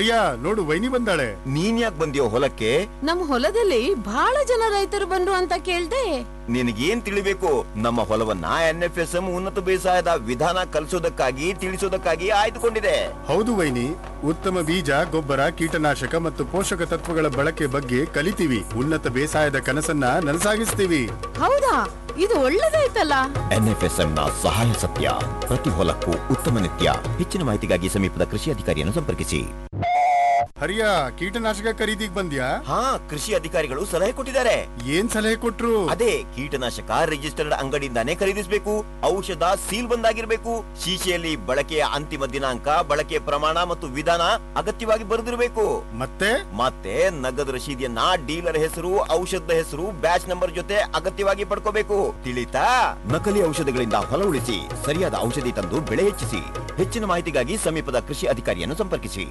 ಹರಿಯಾ ನೋಡು ವೈನಿ ಬಂದಾಳೆ ನೀನ್ ಯಾಕೆ ಬಂದಿಯೋ ಹೊಲಕ್ಕೆ ನಮ್ ಹೊಲದಲ್ಲಿ ಬಹಳ ಜನ ರೈತರು ಬಂದ್ರು ಅಂತ ಕೇಳ್ದೆ ನಿನಗೇನ್ ತಿಳಿಬೇಕು ನಮ್ಮ ಹೊಲವನ್ನ ಎನ್ ಎಫ್ ಎಸ್ ಎಂ ಉನ್ನತ ಬೇಸಾಯದ ವಿಧಾನ ಕಲಿಸೋದಕ್ಕಾಗಿ ತಿಳಿಸೋದಕ್ಕಾಗಿ ಆಯ್ದುಕೊಂಡಿದೆ ಹೌದು ವೈನಿ ಉತ್ತಮ ಬೀಜ ಗೊಬ್ಬರ ಕೀಟನಾಶಕ ಮತ್ತು ಪೋಷಕ ತತ್ವಗಳ ಬಳಕೆ ಬಗ್ಗೆ ಕಲಿತೀವಿ ಉನ್ನತ ಬೇಸಾಯದ ಕನಸನ್ನ ನನಸಾಗಿಸ್ತೀವಿ ಹೌದಾ ಇದು ಒಳ್ಳೇದಾಯ್ತಲ್ಲ ಎನ್ ಎಫ್ ಎಸ್ ಎಂ ನ ಸಹಾಯ ಸತ್ಯ ಪ್ರತಿ ಹೊಲಕ್ಕೂ ಉತ್ತಮ ನಿತ್ಯ ಹೆಚ್ಚಿನ ಮಾಹಿತಿಗಾಗಿ ಸಮೀಪದ ಕೃಷಿ ಅಧಿಕಾರಿಯನ್ನು ಸಂಪರ್ಕಿಸಿ ಹರಿಯಾ ಕೀಟನಾಶಕ ಖರೀದಿಗ್ ಬಂದ್ಯಾ ಹಾ ಕೃಷಿ ಅಧಿಕಾರಿಗಳು ಸಲಹೆ ಕೊಟ್ಟಿದ್ದಾರೆ ಏನ್ ಸಲಹೆ ಕೊಟ್ರು ಅದೇ ಕೀಟನಾಶಕ ರಿಜಿಸ್ಟರ್ಡ್ ಅಂಗಡಿಯಿಂದಾನೇ ಖರೀದಿಸಬೇಕು ಔಷಧ ಸೀಲ್ ಬಂದಾಗಿರ್ಬೇಕು ಶೀಶೆಯಲ್ಲಿ ಬಳಕೆಯ ಅಂತಿಮ ದಿನಾಂಕ ಬಳಕೆಯ ಪ್ರಮಾಣ ಮತ್ತು ವಿಧಾನ ಅಗತ್ಯವಾಗಿ ಬರೆದಿರಬೇಕು ಮತ್ತೆ ಮತ್ತೆ ನಗದು ರಶೀದಿಯನ್ನ ಡೀಲರ್ ಹೆಸರು ಔಷಧದ ಹೆಸರು ಬ್ಯಾಚ್ ನಂಬರ್ ಜೊತೆ ಅಗತ್ಯವಾಗಿ ಪಡ್ಕೋಬೇಕು ತಿಳಿತಾ ನಕಲಿ ಔಷಧಗಳಿಂದ ಹೊಲ ಉಳಿಸಿ ಸರಿಯಾದ ಔಷಧಿ ತಂದು ಬೆಳೆ ಹೆಚ್ಚಿಸಿ ಹೆಚ್ಚಿನ ಮಾಹಿತಿಗಾಗಿ ಸಮೀಪದ ಕೃಷಿ ಅಧಿಕಾರಿಯನ್ನು ಸಂಪರ್ಕಿಸಿ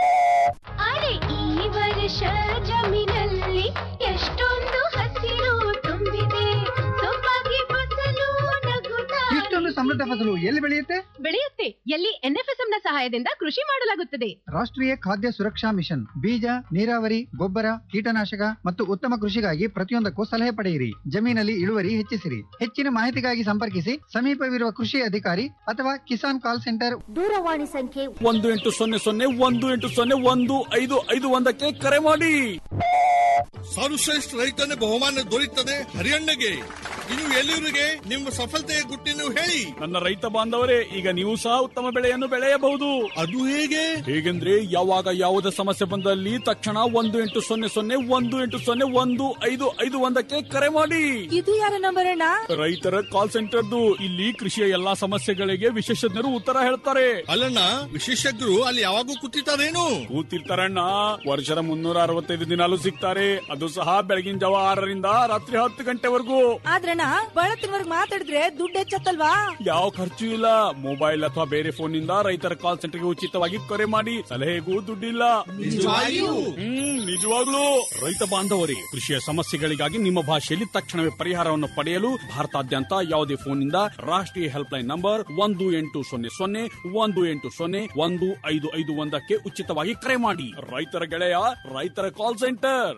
ಅರೆ ಈ ವರ್ಷ ಜಮೀನಲ್ಲಿ ಎಷ್ಟೊಂದು ಹಸಿರು ತುಂಬಿದೆ ಸೊಬಗೆ ಫಸಲು ನಗುತ್ತಾ ಇಷ್ಟೊಂದು ಸಮೃದ್ಧ ಫಸಲು ಎಲ್ಲಿ ಬೆಳೆಯುತ್ತೆ ಬೆಳೆಯುತ್ತೆ ಎಲ್ಲಿ ಎನ್ಎಫ್ಎಸ್ಎಂ ನ ಸಹಾಯದಿಂದ ಕೃಷಿ ಮಾಡಲಾಗುತ್ತದೆ ರಾಷ್ಟ್ರೀಯ ಖಾದ್ಯ ಸುರಕ್ಷಾ ಮಿಷನ್ ಬೀಜ ನೀರಾವರಿ ಗೊಬ್ಬರ ಕೀಟನಾಶಕ ಮತ್ತು ಉತ್ತಮ ಕೃಷಿಗಾಗಿ ಪ್ರತಿಯೊಂದಕ್ಕೂ ಸಲಹೆ ಪಡೆಯಿರಿ ಜಮೀನಲ್ಲಿ ಇಳುವರಿ ಹೆಚ್ಚಿಸಿರಿ ಹೆಚ್ಚಿನ ಮಾಹಿತಿಗಾಗಿ ಸಂಪರ್ಕಿಸಿ ಸಮೀಪವಿರುವ ಕೃಷಿ ಅಧಿಕಾರಿ ಅಥವಾ ಕಿಸಾನ್ ಕಾಲ್ ಸೆಂಟರ್ ದೂರವಾಣಿ ಸಂಖ್ಯೆ ಒಂದು ಎಂಟು ಸೊನ್ನೆ ಸೊನ್ನೆ ಒಂದು ಎಂಟು ಸೊನ್ನೆ ಒಂದು ಐದು ಐದು ಒಂದಕ್ಕೆ ಕರೆ ಮಾಡಿ ಸರ್ವಶ್ರೇಷ್ಠ ರೈತನ ಬಹುಮಾನ ದೊರೆಯುತ್ತದೆ ಹರಿಯಣ್ಣಗೆ ಇನ್ನು ಎಲ್ಲರಿಗೆ ನಿಮ್ಮ ಸಫಲತೆಯ ಗುಟ್ಟಿನ ಹೇಳಿ ನನ್ನ ರೈತ ಬಾಂಧವರೇ ಈಗ ನೀವು ಸಹ ಉತ್ತಮ ಬೆಳೆಯನ್ನು ಬೆಳೆಯಬಹುದು ಅದು ಹೇಗೆ ಹೇಗೆಂದ್ರೆ ಯಾವಾಗ ಯಾವುದೇ ಸಮಸ್ಯೆ ಬಂದಲ್ಲಿ ತಕ್ಷಣ ಒಂದು ಎಂಟು ಸೊನ್ನೆ ಸೊನ್ನೆ ಒಂದು ಎಂಟು ಸೊನ್ನೆ ಒಂದು ಐದು ಐದು ಒಂದಕ್ಕೆ ಕರೆ ಮಾಡಿ ಇದು ಯಾರ ನಂಬರ್ ಅಣ್ಣ ರೈತರ ಕಾಲ್ ಸೆಂಟರ್ದು ಇಲ್ಲಿ ಕೃಷಿಯ ಎಲ್ಲಾ ಸಮಸ್ಯೆಗಳಿಗೆ ವಿಶೇಷಜ್ಞರು ಉತ್ತರ ಹೇಳ್ತಾರೆ ಅಲ್ಲಣ್ಣ ವಿಶೇಷಜ್ಞರು ಅಲ್ಲಿ ಯಾವಾಗೂ ಕೂತಿರ್ತಾರೇನು ಕೂತಿರ್ತಾರಣ್ಣ ವರ್ಷದ ಮುನ್ನೂರ ಅರವತ್ತೈದು ದಿನಾಲು ಸಿಗ್ತಾರೆ ಅದು ಸಹ ಬೆಳಗಿನ ಜಾವ ಆರರಿಂದ ರಾತ್ರಿ ಹತ್ತು ಗಂಟೆವರೆಗೂ ಆದ್ರಣ್ಣ ಬಳತ್ತಿನವರ್ಗ್ ಮಾತಾಡಿದ್ರೆ ದುಡ್ಡು ಹೆಚ್ಚತ್ತಲ್ವಾ ಯಾವ ಖರ್ಚು ಇಲ್ಲ ಮೊಬೈಲ್ ಅಥವಾ ಬೇರೆ ಫೋನ್ ನಿಂದ ರೈತರ ಕಾಲ್ ಸೆಂಟರ್ಗೆ ಉಚಿತವಾಗಿ ಕರೆ ಮಾಡಿ ಸಲಹೆಗೂ ದುಡ್ಡಿಲ್ಲ ಹ್ಮ್ ನಿಜವಾಗ್ಲೂ ರೈತ ಬಾಂಧವರೇ ಕೃಷಿಯ ಸಮಸ್ಯೆಗಳಿಗಾಗಿ ನಿಮ್ಮ ಭಾಷೆಯಲ್ಲಿ ತಕ್ಷಣವೇ ಪರಿಹಾರವನ್ನು ಪಡೆಯಲು ಭಾರತಾದ್ಯಂತ ಯಾವುದೇ ಫೋನ್ ನಿಂದ ರಾಷ್ಟ್ರೀಯ ಹೆಲ್ಪ್ ಲೈನ್ ನಂಬರ್ ಒಂದು ಎಂಟು ಸೊನ್ನೆ ಸೊನ್ನೆ ಒಂದು ಎಂಟು ಸೊನ್ನೆ ಒಂದು ಐದು ಐದು ಒಂದಕ್ಕೆ ಉಚಿತವಾಗಿ ಕರೆ ಮಾಡಿ ರೈತರ ಗೆಳೆಯ ರೈತರ ಕಾಲ್ ಸೆಂಟರ್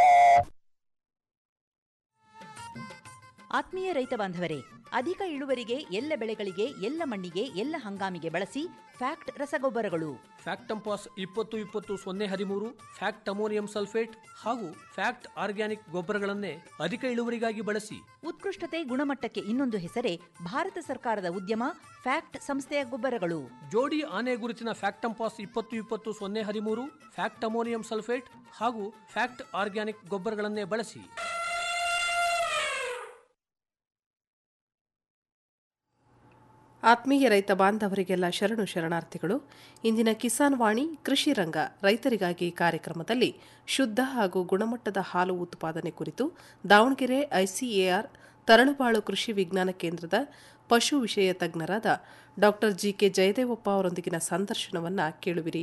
ಆತ್ಮೀಯ ರೈತ ಬಾಂಧವರೇ ಅಧಿಕ ಇಳುವರಿಗೆ ಎಲ್ಲ ಬೆಳೆಗಳಿಗೆ ಎಲ್ಲ ಮಣ್ಣಿಗೆ ಎಲ್ಲ ಹಂಗಾಮಿಗೆ ಬಳಸಿ ಫ್ಯಾಕ್ಟ್ ರಸಗೊಬ್ಬರಗಳು ಫ್ಯಾಕ್ಟಂಪಾಸ್ ಇಪ್ಪತ್ತು ಇಪ್ಪತ್ತು ಸೊನ್ನೆ ಹದಿಮೂರು ಫ್ಯಾಕ್ಟ್ ಅಮೋನಿಯಂ ಸಲ್ಫೇಟ್ ಹಾಗೂ ಫ್ಯಾಕ್ಟ್ ಆರ್ಗ್ಯಾನಿಕ್ ಗೊಬ್ಬರಗಳನ್ನೇ ಅಧಿಕ ಇಳುವರಿಗಾಗಿ ಬಳಸಿ ಉತ್ಕೃಷ್ಟತೆ ಗುಣಮಟ್ಟಕ್ಕೆ ಇನ್ನೊಂದು ಹೆಸರೇ ಭಾರತ ಸರ್ಕಾರದ ಉದ್ಯಮ ಫ್ಯಾಕ್ಟ್ ಸಂಸ್ಥೆಯ ಗೊಬ್ಬರಗಳು ಜೋಡಿ ಆನೆ ಗುರುತಿನ ಫ್ಯಾಕ್ಟಂಪಾಸ್ ಇಪ್ಪತ್ತು ಇಪ್ಪತ್ತು ಸೊನ್ನೆ ಹದಿಮೂರು ಫ್ಯಾಕ್ಟ್ ಅಮೋನಿಯಂ ಸಲ್ಫೇಟ್ ಹಾಗೂ ಫ್ಯಾಕ್ಟ್ ಆರ್ಗ್ಯಾನಿಕ್ ಗೊಬ್ಬರಗಳನ್ನೇ ಬಳಸಿ ಆತ್ಮೀಯ ರೈತ ಬಾಂಧವರಿಗೆಲ್ಲ ಶರಣು ಶರಣಾರ್ಥಿಗಳು ಇಂದಿನ ಕಿಸಾನ್ ವಾಣಿ ಕೃಷಿ ರಂಗ ರೈತರಿಗಾಗಿ ಕಾರ್ಯಕ್ರಮದಲ್ಲಿ ಶುದ್ಧ ಹಾಗೂ ಗುಣಮಟ್ಟದ ಹಾಲು ಉತ್ಪಾದನೆ ಕುರಿತು ದಾವಣಗೆರೆ ಐಸಿಎಆರ್ ತರಳುಬಾಳು ಕೃಷಿ ವಿಜ್ಞಾನ ಕೇಂದ್ರದ ಪಶು ವಿಷಯ ತಜ್ಞರಾದ ಡಾಕ್ಟರ್ ಜಿಕೆ ಜಯದೇವಪ್ಪ ಅವರೊಂದಿಗಿನ ಸಂದರ್ಶನವನ್ನ ಕೇಳುವಿರಿ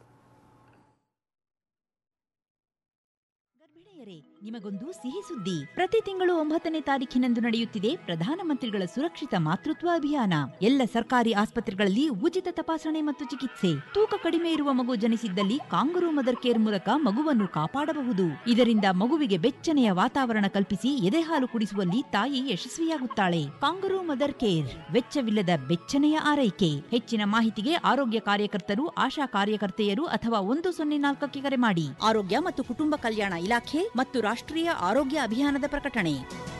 ಗರ್ಭಿಣಿಯರೇ, ನಿಮಗೊಂದು ಸಿಹಿ ಸುದ್ದಿ ಪ್ರತಿ ತಿಂಗಳು ಒಂಬತ್ತನೇ ತಾರೀಖಿನಂದು ನಡೆಯುತ್ತಿದೆ ಪ್ರಧಾನಮಂತ್ರಿಗಳ ಸುರಕ್ಷಿತ ಮಾತೃತ್ವ ಅಭಿಯಾನ ಎಲ್ಲ ಸರ್ಕಾರಿ ಆಸ್ಪತ್ರೆಗಳಲ್ಲಿ ಉಚಿತ ತಪಾಸಣೆ ಮತ್ತು ಚಿಕಿತ್ಸೆ ತೂಕ ಕಡಿಮೆ ಇರುವ ಮಗು ಜನಿಸಿದ್ದಲ್ಲಿ ಕಾಂಗರೂ ಮದರ್ ಕೇರ್ ಮೂಲಕ ಮಗುವನ್ನು ಕಾಪಾಡಬಹುದು ಇದರಿಂದ ಮಗುವಿಗೆ ಬೆಚ್ಚನೆಯ ವಾತಾವರಣ ಕಲ್ಪಿಸಿ ಎದೆಹಾಲು ಕುಡಿಸುವಲ್ಲಿ ತಾಯಿ ಯಶಸ್ವಿಯಾಗುತ್ತಾಳೆ ಕಾಂಗರೂ ಮದರ್ ಕೇರ್ ವೆಚ್ಚವಿಲ್ಲದ ಬೆಚ್ಚನೆಯ ಆರೈಕೆ ಹೆಚ್ಚಿನ ಮಾಹಿತಿಗೆ ಆರೋಗ್ಯ ಕಾರ್ಯಕರ್ತರು ಆಶಾ ಕಾರ್ಯಕರ್ತೆಯರು ಅಥವಾ ಒಂದು ಸೊನ್ನೆ ನಾಲ್ಕಕ್ಕೆ ಕರೆ ಮಾಡಿ ಆರೋಗ್ಯ ಮತ್ತು ಕುಟುಂಬ ಕಲ್ಯಾಣ ಇಲಾಖೆ ಮತ್ತು ರಾಷ್ಟ್ರೀಯ ಆರೋಗ್ಯ ಅಭಿಯಾನದ ಪ್ರಕಟಣೆ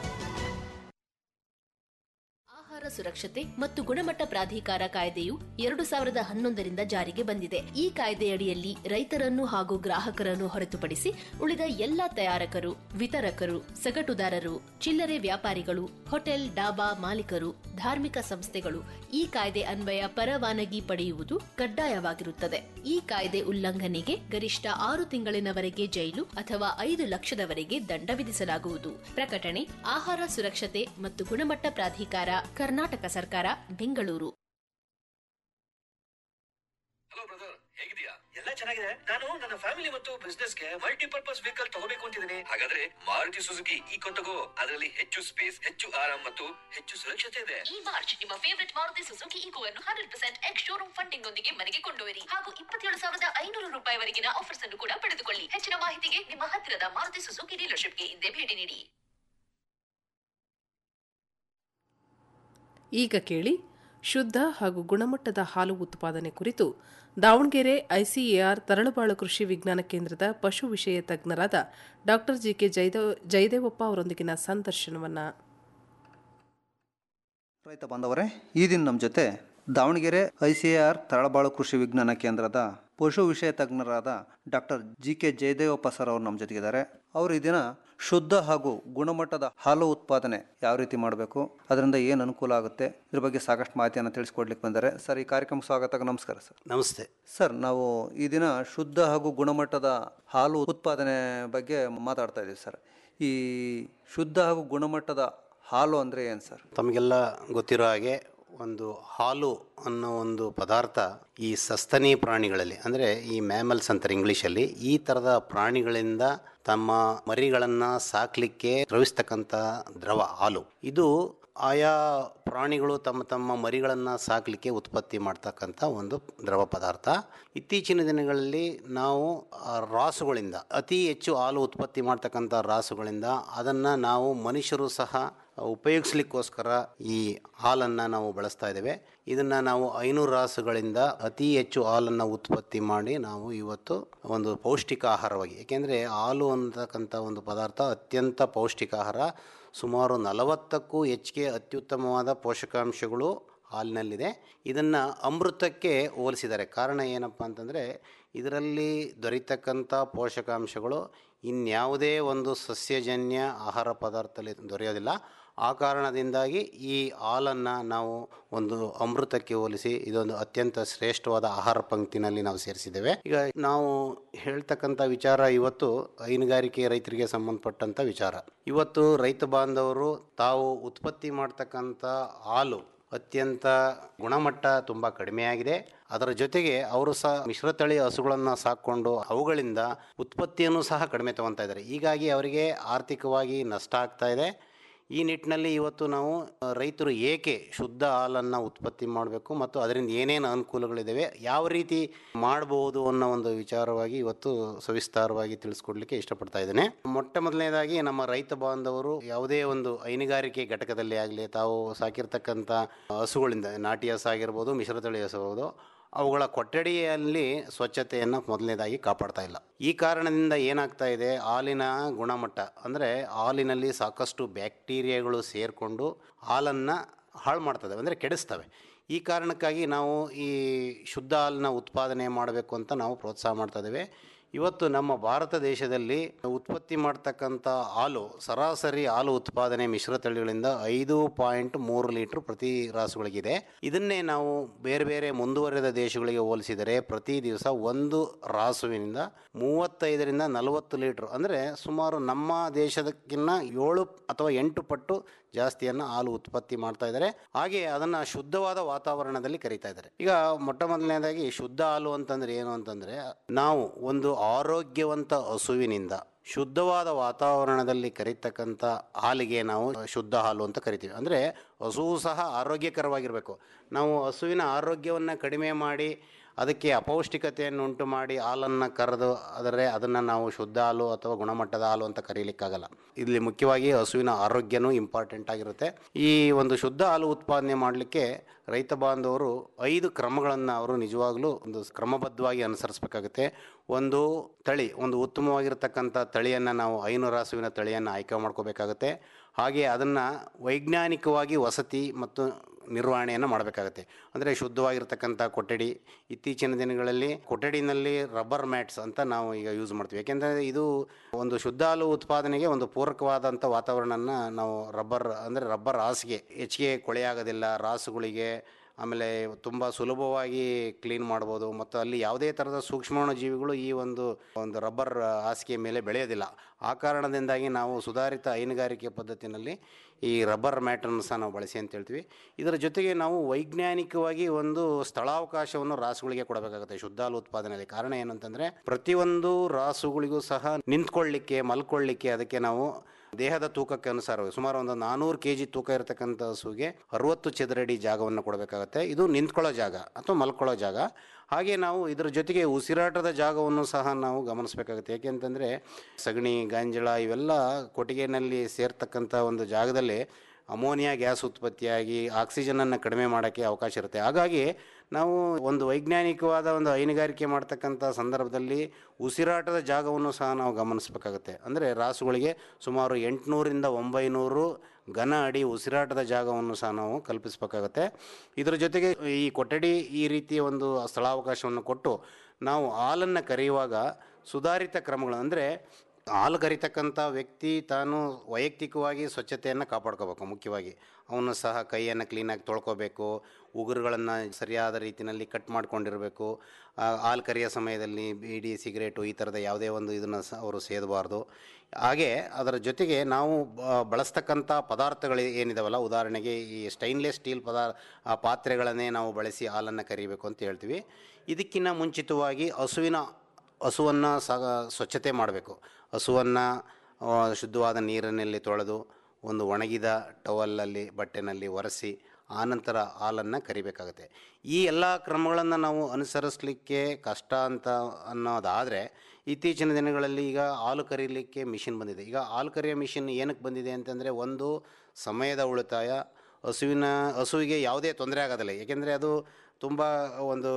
ಆಹಾರ ಸುರಕ್ಷತೆ ಮತ್ತು ಗುಣಮಟ್ಟ ಪ್ರಾಧಿಕಾರ ಕಾಯ್ದೆಯು ಎರಡು ಸಾವಿರದ ಹನ್ನೊಂದರಿಂದ ಜಾರಿಗೆ ಬಂದಿದೆ ಈ ಕಾಯ್ದೆಯಡಿಯಲ್ಲಿ ರೈತರನ್ನು ಹಾಗೂ ಗ್ರಾಹಕರನ್ನು ಹೊರತುಪಡಿಸಿ ಉಳಿದ ಎಲ್ಲಾ ತಯಾರಕರು ವಿತರಕರು ಸಗಟುದಾರರು ಚಿಲ್ಲರೆ ವ್ಯಾಪಾರಿಗಳು ಹೋಟೆಲ್ ಡಾಬಾ ಮಾಲೀಕರು ಧಾರ್ಮಿಕ ಸಂಸ್ಥೆಗಳು ಈ ಕಾಯ್ದೆ ಅನ್ವಯ ಪರವಾನಗಿ ಪಡೆಯುವುದು ಕಡ್ಡಾಯವಾಗಿರುತ್ತದೆ ಈ ಕಾಯ್ದೆ ಉಲ್ಲಂಘನೆಗೆ ಗರಿಷ್ಠ ಆರು ತಿಂಗಳಿನವರೆಗೆ ಜೈಲು ಅಥವಾ ಐದು ಲಕ್ಷದವರೆಗೆ ದಂಡ ವಿಧಿಸಲಾಗುವುದು ಪ್ರಕಟಣೆ ಆಹಾರ ಸುರಕ್ಷತೆ ಮತ್ತು ಗುಣಮಟ್ಟ ಪ್ರಾಧಿಕಾರ ಕರ್ನಾಟಕ ಸರ್ಕಾರ ಬೆಂಗಳೂರು ಹಲೋ ಬ್ರದರ್ ಹೇಗಿದ್ಯಾ ಎಲ್ಲ ಚೆನ್ನಾಗಿದೆ ನಾನು ನನ್ನ ಫ್ಯಾಮಿಲಿ ಮತ್ತು ಬಿಸ್ನೆಸ್ ಗೆ ಮಲ್ಟಿಪರ್ಪಸ್ ವೆಹಿಕಲ್ ತಗೋಬೇಕು ಅಂತಿದ್ದೀನಿ ಹಾಗಾದ್ರೆ ಮಾರುತಿ ಸುಜುಕಿ ಈಕೋ ತಗೋ ಅದರಲ್ಲಿ ಹೆಚ್ಚು ಸ್ಪೇಸ್ ಹೆಚ್ಚು ಆರಾಮ್ ಮತ್ತು ಹೆಚ್ಚು ಸುರಕ್ಷತೆ ಇದೆ ಈ ಮಾರ್ಚ್ ನಿಮ್ಮ ಫೇವರಿಟ್ ಮಾರುತಿ ಸುಜುಕಿ ಈಗೋ ಅನ್ನು hundred percent ex showroom funding ಒಂದಿಗೆ ಮನೆಗೆ ಕೊಂಡೊಯ್ಯಿರಿ ಹಾಗೂ ಇಪ್ಪತ್ತೇಳು ಸಾವಿರದ ಐನೂರು ರೂಪಾಯಿವರೆಗಿನ ಆಫರ್ಸ್ ಅನ್ನು ಕೂಡ ಪಡೆದುಕೊಳ್ಳಿ ಹೆಚ್ಚಿನ ಮಾಹಿತಿಗೆ ನಿಮ್ಮ ಹತ್ತಿರದ ಮಾರುತಿ ಸುಜುಕಿ ಡೀಲರ್ಶಿಪ್ಗೆ ಹಿಂದೆ ಭೇಟಿ ನೀಡಿ ಈಗ ಕೇಳಿ ಶುದ್ಧ ಹಾಗೂ ಗುಣಮಟ್ಟದ ಹಾಲು ಉತ್ಪಾದನೆ ಕುರಿತು ದಾವಣಗೆರೆ ಐಸಿಎಆರ್ ತರಳುಬಾಳು ಕೃಷಿ ವಿಜ್ಞಾನ ಕೇಂದ್ರದ ಪಶು ವಿಷಯ ತಜ್ಞರಾದ ಡಾಕ್ಟರ್ ಜಿಕೆ ಜಯದೇವ ಜಯದೇವಪ್ಪ ಅವರೊಂದಿಗಿನ ಸಂದರ್ಶನವನ್ನ ರೈತ ಬಾಂಧವರೇ ಈ ದಿನ ನಮ್ಮ ಜೊತೆ Davanagere I C R Taralabalu ಕೃಷಿ ವಿಜ್ಞಾನ ಕೇಂದ್ರದ ಪಶು ವಿಷಯ ತಜ್ಞರಾದ doctor G K Jayadevappa sir ಅವರು ನಮ್ಮ ಜೊತೆಗಿದ್ದಾರೆ ಅವರು ಈ ದಿನ ಶುದ್ಧ ಹಾಗೂ ಗುಣಮಟ್ಟದ ಹಾಲು ಉತ್ಪಾದನೆ ಯಾವ ರೀತಿ ಮಾಡಬೇಕು ಅದರಿಂದ ಏನು ಅನುಕೂಲ ಆಗುತ್ತೆ ಇದ್ರ ಬಗ್ಗೆ ಸಾಕಷ್ಟು ಮಾಹಿತಿಯನ್ನು ತಿಳಿಸ್ಕೊಡ್ಲಿಕ್ಕೆ ಬಂದರೆ ಸರ್ ಈ ಕಾರ್ಯಕ್ರಮ ಸ್ವಾಗತ ನಮಸ್ಕಾರ ಸರ್ ನಮಸ್ತೆ ಸರ್ ನಾವು ಈ ದಿನ ಶುದ್ಧ ಹಾಗೂ ಗುಣಮಟ್ಟದ ಹಾಲು ಉತ್ಪಾದನೆ ಬಗ್ಗೆ ಮಾತಾಡ್ತಾ ಇದ್ದೀವಿ ಸರ್ ಈ ಶುದ್ಧ ಹಾಗೂ ಗುಣಮಟ್ಟದ ಹಾಲು ಅಂದರೆ ಏನು ಸರ್ ತಮಗೆಲ್ಲ ಗೊತ್ತಿರೋ ಹಾಗೆ ಒಂದು ಹಾಲು ಅನ್ನೋ ಒಂದು ಪದಾರ್ಥ ಈ ಸಸ್ತನಿ ಪ್ರಾಣಿಗಳಲ್ಲಿ ಅಂದರೆ ಈ ಮ್ಯಾಮಲ್ಸ್ ಅಂತಾರೆ ಇಂಗ್ಲೀಷಲ್ಲಿ ಈ ಥರದ ಪ್ರಾಣಿಗಳಿಂದ ತಮ್ಮ ಮರಿಗಳನ್ನು ಸಾಕಲಿಕ್ಕೆ ಸ್ರವಿಸ್ತಕ್ಕಂಥ ದ್ರವ ಹಾಲು ಇದು ಆಯಾ ಪ್ರಾಣಿಗಳು ತಮ್ಮ ತಮ್ಮ ಮರಿಗಳನ್ನು ಸಾಕಲಿಕ್ಕೆ ಉತ್ಪತ್ತಿ ಮಾಡ್ತಕ್ಕಂಥ ಒಂದು ದ್ರವ ಪದಾರ್ಥ ಇತ್ತೀಚಿನ ದಿನಗಳಲ್ಲಿ ನಾವು ಆ ರಾಸುಗಳಿಂದ ಅತಿ ಹೆಚ್ಚು ಹಾಲು ಉತ್ಪತ್ತಿ ಮಾಡ್ತಕ್ಕಂಥ ರಾಸುಗಳಿಂದ ಅದನ್ನು ನಾವು ಮನುಷ್ಯರು ಸಹ ಉಪಯೋಗಿಸ್ಲಿಕ್ಕೋಸ್ಕರ ಈ ಹಾಲನ್ನು ನಾವು ಬಳಸ್ತಾ ಇದ್ದೇವೆ ಇದನ್ನು ನಾವು ಐನೂರು ರಾಸುಗಳಿಂದ ಅತಿ ಹೆಚ್ಚು ಹಾಲನ್ನು ಉತ್ಪತ್ತಿ ಮಾಡಿ ನಾವು ಇವತ್ತು ಒಂದು ಪೌಷ್ಟಿಕ ಆಹಾರವಾಗಿ ಏಕೆಂದರೆ ಹಾಲು ಅಂತಕ್ಕಂಥ ಒಂದು ಪದಾರ್ಥ ಅತ್ಯಂತ ಪೌಷ್ಟಿಕ ಆಹಾರ ಸುಮಾರು ನಲವತ್ತಕ್ಕೂ ಹೆಚ್ಚಿಗೆ ಅತ್ಯುತ್ತಮವಾದ ಪೋಷಕಾಂಶಗಳು ಹಾಲಿನಲ್ಲಿದೆ ಇದನ್ನು ಅಮೃತಕ್ಕೆ ಹೋಲಿಸಿದ್ದಾರೆ ಕಾರಣ ಏನಪ್ಪ ಅಂತಂದರೆ ಇದರಲ್ಲಿ ದೊರೀತಕ್ಕಂಥ ಪೋಷಕಾಂಶಗಳು ಇನ್ಯಾವುದೇ ಒಂದು ಸಸ್ಯಜನ್ಯ ಆಹಾರ ಪದಾರ್ಥದಲ್ಲಿ ದೊರೆಯೋದಿಲ್ಲ ಆ ಕಾರಣದಿಂದಾಗಿ ಈ ಹಾಲನ್ನು ನಾವು ಒಂದು ಅಮೃತಕ್ಕೆ ಹೋಲಿಸಿ ಇದೊಂದು ಅತ್ಯಂತ ಶ್ರೇಷ್ಠವಾದ ಆಹಾರ ಪಂಕ್ತಿನಲ್ಲಿ ನಾವು ಸೇರಿಸಿದ್ದೇವೆ ಈಗ ನಾವು ಹೇಳ್ತಕ್ಕಂಥ ವಿಚಾರ ಇವತ್ತು ಹೈನುಗಾರಿಕೆ ರೈತರಿಗೆ ಸಂಬಂಧಪಟ್ಟಂಥ ವಿಚಾರ ಇವತ್ತು ರೈತ ಬಾಂಧವರು ತಾವು ಉತ್ಪತ್ತಿ ಮಾಡ್ತಕ್ಕಂಥ ಹಾಲು ಅತ್ಯಂತ ಗುಣಮಟ್ಟ ತುಂಬ ಕಡಿಮೆಯಾಗಿದೆ ಅದರ ಜೊತೆಗೆ ಅವರು ಸಹ ಮಿಶ್ರತಳಿ ಹಸುಗಳನ್ನು ಸಾಕೊಂಡು ಅವುಗಳಿಂದ ಉತ್ಪತ್ತಿಯನ್ನು ಸಹ ಕಡಿಮೆ ತಗೊತಾ ಇದ್ದಾರೆ ಹೀಗಾಗಿ ಅವರಿಗೆ ಆರ್ಥಿಕವಾಗಿ ನಷ್ಟ ಆಗ್ತಾ ಇದೆ ಈ ನಿಟ್ಟಿನಲ್ಲಿ ಇವತ್ತು ನಾವು ಆ, ರೈತರು ಏಕೆ ಶುದ್ಧ ಹಾಲನ್ನು ಉತ್ಪತ್ತಿ ಮಾಡಬೇಕು ಮತ್ತು ಅದರಿಂದ ಏನೇನು ಅನುಕೂಲಗಳಿದ್ದಾವೆ ಯಾವ ರೀತಿ ಮಾಡಬಹುದು ಅನ್ನೋ ಒಂದು ವಿಚಾರವಾಗಿ ಇವತ್ತು ಸವಿಸ್ತಾರವಾಗಿ ತಿಳಿಸ್ಕೊಡ್ಲಿಕ್ಕೆ ಇಷ್ಟಪಡ್ತಾ ಇದ್ದೇನೆ ಮೊಟ್ಟ ಮೊದಲನೇದಾಗಿ ನಮ್ಮ ರೈತ ಬಾಂಧವರು ಯಾವುದೇ ಒಂದು ಹೈನುಗಾರಿಕೆ ಘಟಕದಲ್ಲಿ ಆಗಲಿ ತಾವು ಸಾಕಿರ್ತಕ್ಕಂಥ ಹಸುಗಳಿಂದ ನಾಟಿ ಹಸು ಆಗಿರ್ಬೋದು ಮಿಶ್ರತಳಿ ಹಸು ಆಗ್ಬೋದು ಅವುಗಳ ಕೊಠಡಿಯಲ್ಲಿ ಸ್ವಚ್ಛತೆಯನ್ನು ಮೊದಲನೇದಾಗಿ ಕಾಪಾಡ್ತಾ ಇಲ್ಲ ಈ ಕಾರಣದಿಂದ ಏನಾಗ್ತಾ ಇದೆ ಹಾಲಿನ ಗುಣಮಟ್ಟ ಅಂದರೆ ಹಾಲಿನಲ್ಲಿ ಸಾಕಷ್ಟು ಬ್ಯಾಕ್ಟೀರಿಯಾಗಳು ಸೇರಿಕೊಂಡು ಹಾಲನ್ನು ಹಾಳು ಮಾಡ್ತದೆ ಅಂದರೆ ಕೆಡಿಸ್ತವೆ ಈ ಕಾರಣಕ್ಕಾಗಿ ನಾವು ಈ ಶುದ್ಧ ಹಾಲನ್ನ ಉತ್ಪಾದನೆ ಮಾಡಬೇಕು ಅಂತ ನಾವು ಪ್ರೋತ್ಸಾಹ ಮಾಡ್ತಾ ಇದ್ದೇವೆ ಇವತ್ತು ನಮ್ಮ ಭಾರತ ದೇಶದಲ್ಲಿ ಉತ್ಪತ್ತಿ ಮಾಡ್ತಕ್ಕಂಥ ಹಾಲು ಸರಾಸರಿ ಹಾಲು ಉತ್ಪಾದನೆ ಮಿಶ್ರತಳಿಗಳಿಂದ ಐದು ಪಾಯಿಂಟ್ ಮೂರು ಲೀಟ್ರ್ ಪ್ರತಿ ರಾಸುಗಳಿಗಿದೆ ಇದನ್ನೇ ನಾವು ಬೇರೆ ಬೇರೆ ಮುಂದುವರೆದ ದೇಶಗಳಿಗೆ ಹೋಲಿಸಿದರೆ ಪ್ರತಿ ದಿವಸ ಒಂದು ರಾಸುವಿನಿಂದ ಮೂವತ್ತೈದರಿಂದ ನಲವತ್ತು ಲೀಟ್ರ್ ಅಂದರೆ ಸುಮಾರು ನಮ್ಮ ದೇಶದಕ್ಕಿಂತ ಏಳು ಅಥವಾ ಎಂಟು ಪಟ್ಟು ಜಾಸ್ತಿಯನ್ನು ಹಾಲು ಉತ್ಪತ್ತಿ ಮಾಡ್ತಾ ಇದ್ದಾರೆ ಹಾಗೆ ಅದನ್ನು ಶುದ್ಧವಾದ ವಾತಾವರಣದಲ್ಲಿ ಕರೀತಾ ಇದ್ದಾರೆ ಈಗ ಮೊಟ್ಟ ಮೊದಲನೇದಾಗಿ ಶುದ್ಧ ಹಾಲು ಅಂತಂದ್ರೆ ಏನು ಅಂತಂದರೆ ನಾವು ಒಂದು ಆರೋಗ್ಯವಂತ ಹಸುವಿನಿಂದ ಶುದ್ಧವಾದ ವಾತಾವರಣದಲ್ಲಿ ಕರೀತಕ್ಕಂಥ ಹಾಲಿಗೆ ನಾವು ಶುದ್ಧ ಹಾಲು ಅಂತ ಕರಿತೀವಿ ಅಂದರೆ ಹಸುವು ಸಹ ಆರೋಗ್ಯಕರವಾಗಿರಬೇಕು ನಾವು ಹಸುವಿನ ಆರೋಗ್ಯವನ್ನು ಕಡಿಮೆ ಮಾಡಿ ಅದಕ್ಕೆ ಅಪೌಷ್ಟಿಕತೆಯನ್ನು ಉಂಟು ಮಾಡಿ ಹಾಲನ್ನು ಕರೆದು ಆದರೆ ಅದನ್ನು ನಾವು ಶುದ್ಧ ಹಾಲು ಅಥವಾ ಗುಣಮಟ್ಟದ ಹಾಲು ಅಂತ ಕರೀಲಿಕ್ಕಾಗಲ್ಲ ಇಲ್ಲಿ ಮುಖ್ಯವಾಗಿ ಹಸುವಿನ ಆರೋಗ್ಯನೂ ಇಂಪಾರ್ಟೆಂಟ್ ಆಗಿರುತ್ತೆ ಈ ಒಂದು ಶುದ್ಧ ಹಾಲು ಉತ್ಪಾದನೆ ಮಾಡಲಿಕ್ಕೆ ರೈತ ಬಾಂಧವರು ಐದು ಕ್ರಮಗಳನ್ನು ಅವರು ನಿಜವಾಗ್ಲೂ ಒಂದು ಕ್ರಮಬದ್ಧವಾಗಿ ಅನುಸರಿಸಬೇಕಾಗುತ್ತೆ ಒಂದು ತಳಿ ಒಂದು ಉತ್ತಮವಾಗಿರ್ತಕ್ಕಂಥ ತಳಿಯನ್ನು ನಾವು ಐನೂರು ಹಸುವಿನ ತಳಿಯನ್ನು ಆಯ್ಕೆ ಮಾಡ್ಕೋಬೇಕಾಗುತ್ತೆ ಹಾಗೆ ಅದನ್ನು ವೈಜ್ಞಾನಿಕವಾಗಿ ವಸತಿ ಮತ್ತು ನಿರ್ವಹಣೆಯನ್ನು ಮಾಡಬೇಕಾಗತ್ತೆ ಅಂದರೆ ಶುದ್ಧವಾಗಿರ್ತಕ್ಕಂಥ ಕೊಠಡಿ ಇತ್ತೀಚಿನ ದಿನಗಳಲ್ಲಿ ಕೊಠಡಿನಲ್ಲಿ ರಬ್ಬರ್ ಮ್ಯಾಟ್ಸ್ ಅಂತ ನಾವು ಈಗ ಯೂಸ್ ಮಾಡ್ತೀವಿ ಯಾಕೆಂದರೆ ಇದು ಒಂದು ಶುದ್ಧ ಹಾಲು ಉತ್ಪಾದನೆಗೆ ಒಂದು ಪೂರಕವಾದಂಥ ವಾತಾವರಣನ ನಾವು ರಬ್ಬರ್ ಅಂದರೆ ರಬ್ಬರ್ ಹಾಸಿಗೆ ಹೆಚ್ಚಿಗೆ ಕೊಳೆಯಾಗೋದಿಲ್ಲ ರಾಸುಗಳಿಗೆ ಆಮೇಲೆ ತುಂಬ ಸುಲಭವಾಗಿ ಕ್ಲೀನ್ ಮಾಡ್ಬೋದು ಮತ್ತು ಅಲ್ಲಿ ಯಾವುದೇ ಥರದ ಸೂಕ್ಷ್ಮಾಣು ಜೀವಿಗಳು ಈ ಒಂದು ಒಂದು ರಬ್ಬರ್ ಹಾಸಿಗೆ ಮೇಲೆ ಬೆಳೆಯೋದಿಲ್ಲ ಆ ಕಾರಣದಿಂದಾಗಿ ನಾವು ಸುಧಾರಿತ ಹೈನುಗಾರಿಕೆ ಪದ್ಧತಿನಲ್ಲಿ ಈ ರಬ್ಬರ್ ಮ್ಯಾಟನ್ನು ಸಹ ನಾವು ಬಳಸಿ ಅಂತ ಹೇಳ್ತೀವಿ ಇದರ ಜೊತೆಗೆ ನಾವು ವೈಜ್ಞಾನಿಕವಾಗಿ ಒಂದು ಸ್ಥಳಾವಕಾಶವನ್ನು ರಾಸುಗಳಿಗೆ ಕೊಡಬೇಕಾಗುತ್ತೆ ಶುದ್ಧ ಹಾಲು ಉತ್ಪಾದನೆಯಲ್ಲಿ ಕಾರಣ ಏನಂತಂದರೆ ಪ್ರತಿಯೊಂದು ರಾಸುಗಳಿಗೂ ಸಹ ನಿಂತ್ಕೊಳ್ಳಿಕ್ಕೆ ಮಲ್ಕೊಳ್ಳಿಕ್ಕೆ ಅದಕ್ಕೆ ನಾವು ದೇಹದ ತೂಕಕ್ಕೆ ಅನುಸಾರ ಸುಮಾರು ಒಂದು ನಾನೂರು ಕೆ ಜಿ ತೂಕ ಇರತಕ್ಕಂಥ ಹಸುಗೆ ಅರುವತ್ತು ಚದರಡಿ ಜಾಗವನ್ನು ಕೊಡಬೇಕಾಗತ್ತೆ ಇದು ನಿಂತ್ಕೊಳ್ಳೋ ಜಾಗ ಅಥವಾ ಮಲ್ಕೊಳ್ಳೋ ಜಾಗ ಹಾಗೆ ನಾವು ಇದರ ಜೊತೆಗೆ ಉಸಿರಾಟದ ಜಾಗವನ್ನು ಸಹ ನಾವು ಗಮನಿಸಬೇಕಾಗುತ್ತೆ ಏಕೆಂತಂದರೆ ಸಗಣಿ ಗಾಂಜಳ ಇವೆಲ್ಲ ಕೊಟ್ಟಿಗೆನಲ್ಲಿ ಸೇರ್ತಕ್ಕಂಥ ಒಂದು ಜಾಗದಲ್ಲಿ ಅಮೋನಿಯಾ ಗ್ಯಾಸ್ ಉತ್ಪತ್ತಿಯಾಗಿ ಆಕ್ಸಿಜನನ್ನು ಕಡಿಮೆ ಮಾಡೋಕ್ಕೆ ಅವಕಾಶ ಇರುತ್ತೆ ಹಾಗಾಗಿ ನಾವು ಒಂದು ವೈಜ್ಞಾನಿಕವಾದ ಒಂದು ಹೈನುಗಾರಿಕೆ ಮಾಡ್ತಕ್ಕಂಥ ಸಂದರ್ಭದಲ್ಲಿ ಉಸಿರಾಟದ ಜಾಗವನ್ನು ಸಹ ನಾವು ಗಮನಿಸಬೇಕಾಗುತ್ತೆ ಅಂದರೆ ರಾಸುಗಳಿಗೆ ಸುಮಾರು ಎಂಟುನೂರಿಂದ ಒಂಬೈನೂರು ಘನ ಅಡಿ ಉಸಿರಾಟದ ಜಾಗವನ್ನು ಸಹ ನಾವು ಕಲ್ಪಿಸಬೇಕಾಗತ್ತೆ ಇದರ ಜೊತೆಗೆ ಈ ಕೊಠಡಿ ಈ ರೀತಿಯ ಒಂದು ಸ್ಥಳಾವಕಾಶವನ್ನು ಕೊಟ್ಟು ನಾವು ಹಾಲನ್ನು ಕರೆಯುವಾಗ ಸುಧಾರಿತ ಕ್ರಮಗಳು ಅಂದರೆ ಹಾಲು ಕರಿತಕ್ಕಂಥ ವ್ಯಕ್ತಿ ತಾನು ವೈಯಕ್ತಿಕವಾಗಿ ಸ್ವಚ್ಛತೆಯನ್ನು ಕಾಪಾಡ್ಕೋಬೇಕು ಮುಖ್ಯವಾಗಿ ಅವನು ಸಹ ಕೈಯನ್ನು ಕ್ಲೀನಾಗಿ ತೊಳ್ಕೊಬೇಕು ಉಗುರುಗಳನ್ನು ಸರಿಯಾದ ರೀತಿಯಲ್ಲಿ ಕಟ್ ಮಾಡ್ಕೊಂಡಿರಬೇಕು ಆ, ಹಾಲು ಕರಿಯೋ ಸಮಯದಲ್ಲಿ ಬೀಡಿ ಸಿಗರೇಟು ಈ ಥರದ ಯಾವುದೇ ಒಂದು ಇದನ್ನು ಸಹ ಅವರು ಸೇದಬಾರ್ದು ಹಾಗೆ ಅದರ ಜೊತೆಗೆ ನಾವು ಬ- ಬಳಸ್ತಕ್ಕಂಥ ಪದಾರ್ಥಗಳು ಏನಿದಾವಲ್ಲ ಉದಾಹರಣೆಗೆ ಈ ಸ್ಟೈನ್ಲೆಸ್ ಸ್ಟೀಲ್ ಪದಾರ್ಥ ಆ ಪಾತ್ರೆಗಳನ್ನೇ ನಾವು ಬಳಸಿ ಹಾಲನ್ನು ಕರಿಬೇಕು ಅಂತ ಹೇಳ್ತೀವಿ ಇದಕ್ಕಿಂತ ಮುಂಚಿತವಾಗಿ ಹಸುವಿನ ಹಸುವನ್ನು ಸಹ ಸ್ವಚ್ಛತೆ ಮಾಡಬೇಕು ಹಸುವನ್ನು ಶುದ್ಧವಾದ ನೀರಿನಲ್ಲಿ ತೊಳೆದು ಒಂದು ಒಣಗಿದ ಟವಲಲ್ಲಿ ಬಟ್ಟೆನಲ್ಲಿ ಒರೆಸಿ ಆನಂತರ ಹಾಲನ್ನು ಕರಿಬೇಕಾಗುತ್ತೆ ಈ ಎಲ್ಲ ಕ್ರಮಗಳನ್ನು ನಾವು ಅನುಸರಿಸಲಿಕ್ಕೆ ಕಷ್ಟ ಅಂತ ಅನ್ನೋದಾದರೆ ಇತ್ತೀಚಿನ ದಿನಗಳಲ್ಲಿ ಈಗ ಹಾಲು ಕರೀಲಿಕ್ಕೆ ಮಿಷಿನ್ ಬಂದಿದೆ ಈಗ ಹಾಲು ಕರಿಯೋ ಮಿಷಿನ್ ಏನಕ್ಕೆ ಬಂದಿದೆ ಅಂತಂದರೆ ಒಂದು ಸಮಯದ ಉಳಿತಾಯ ಹಸುವಿನ ಹಸುವಿಗೆ ಯಾವುದೇ ತೊಂದರೆ ಆಗೋದಿಲ್ಲ ಏಕೆಂದರೆ ಅದು ತುಂಬ ಒಂದು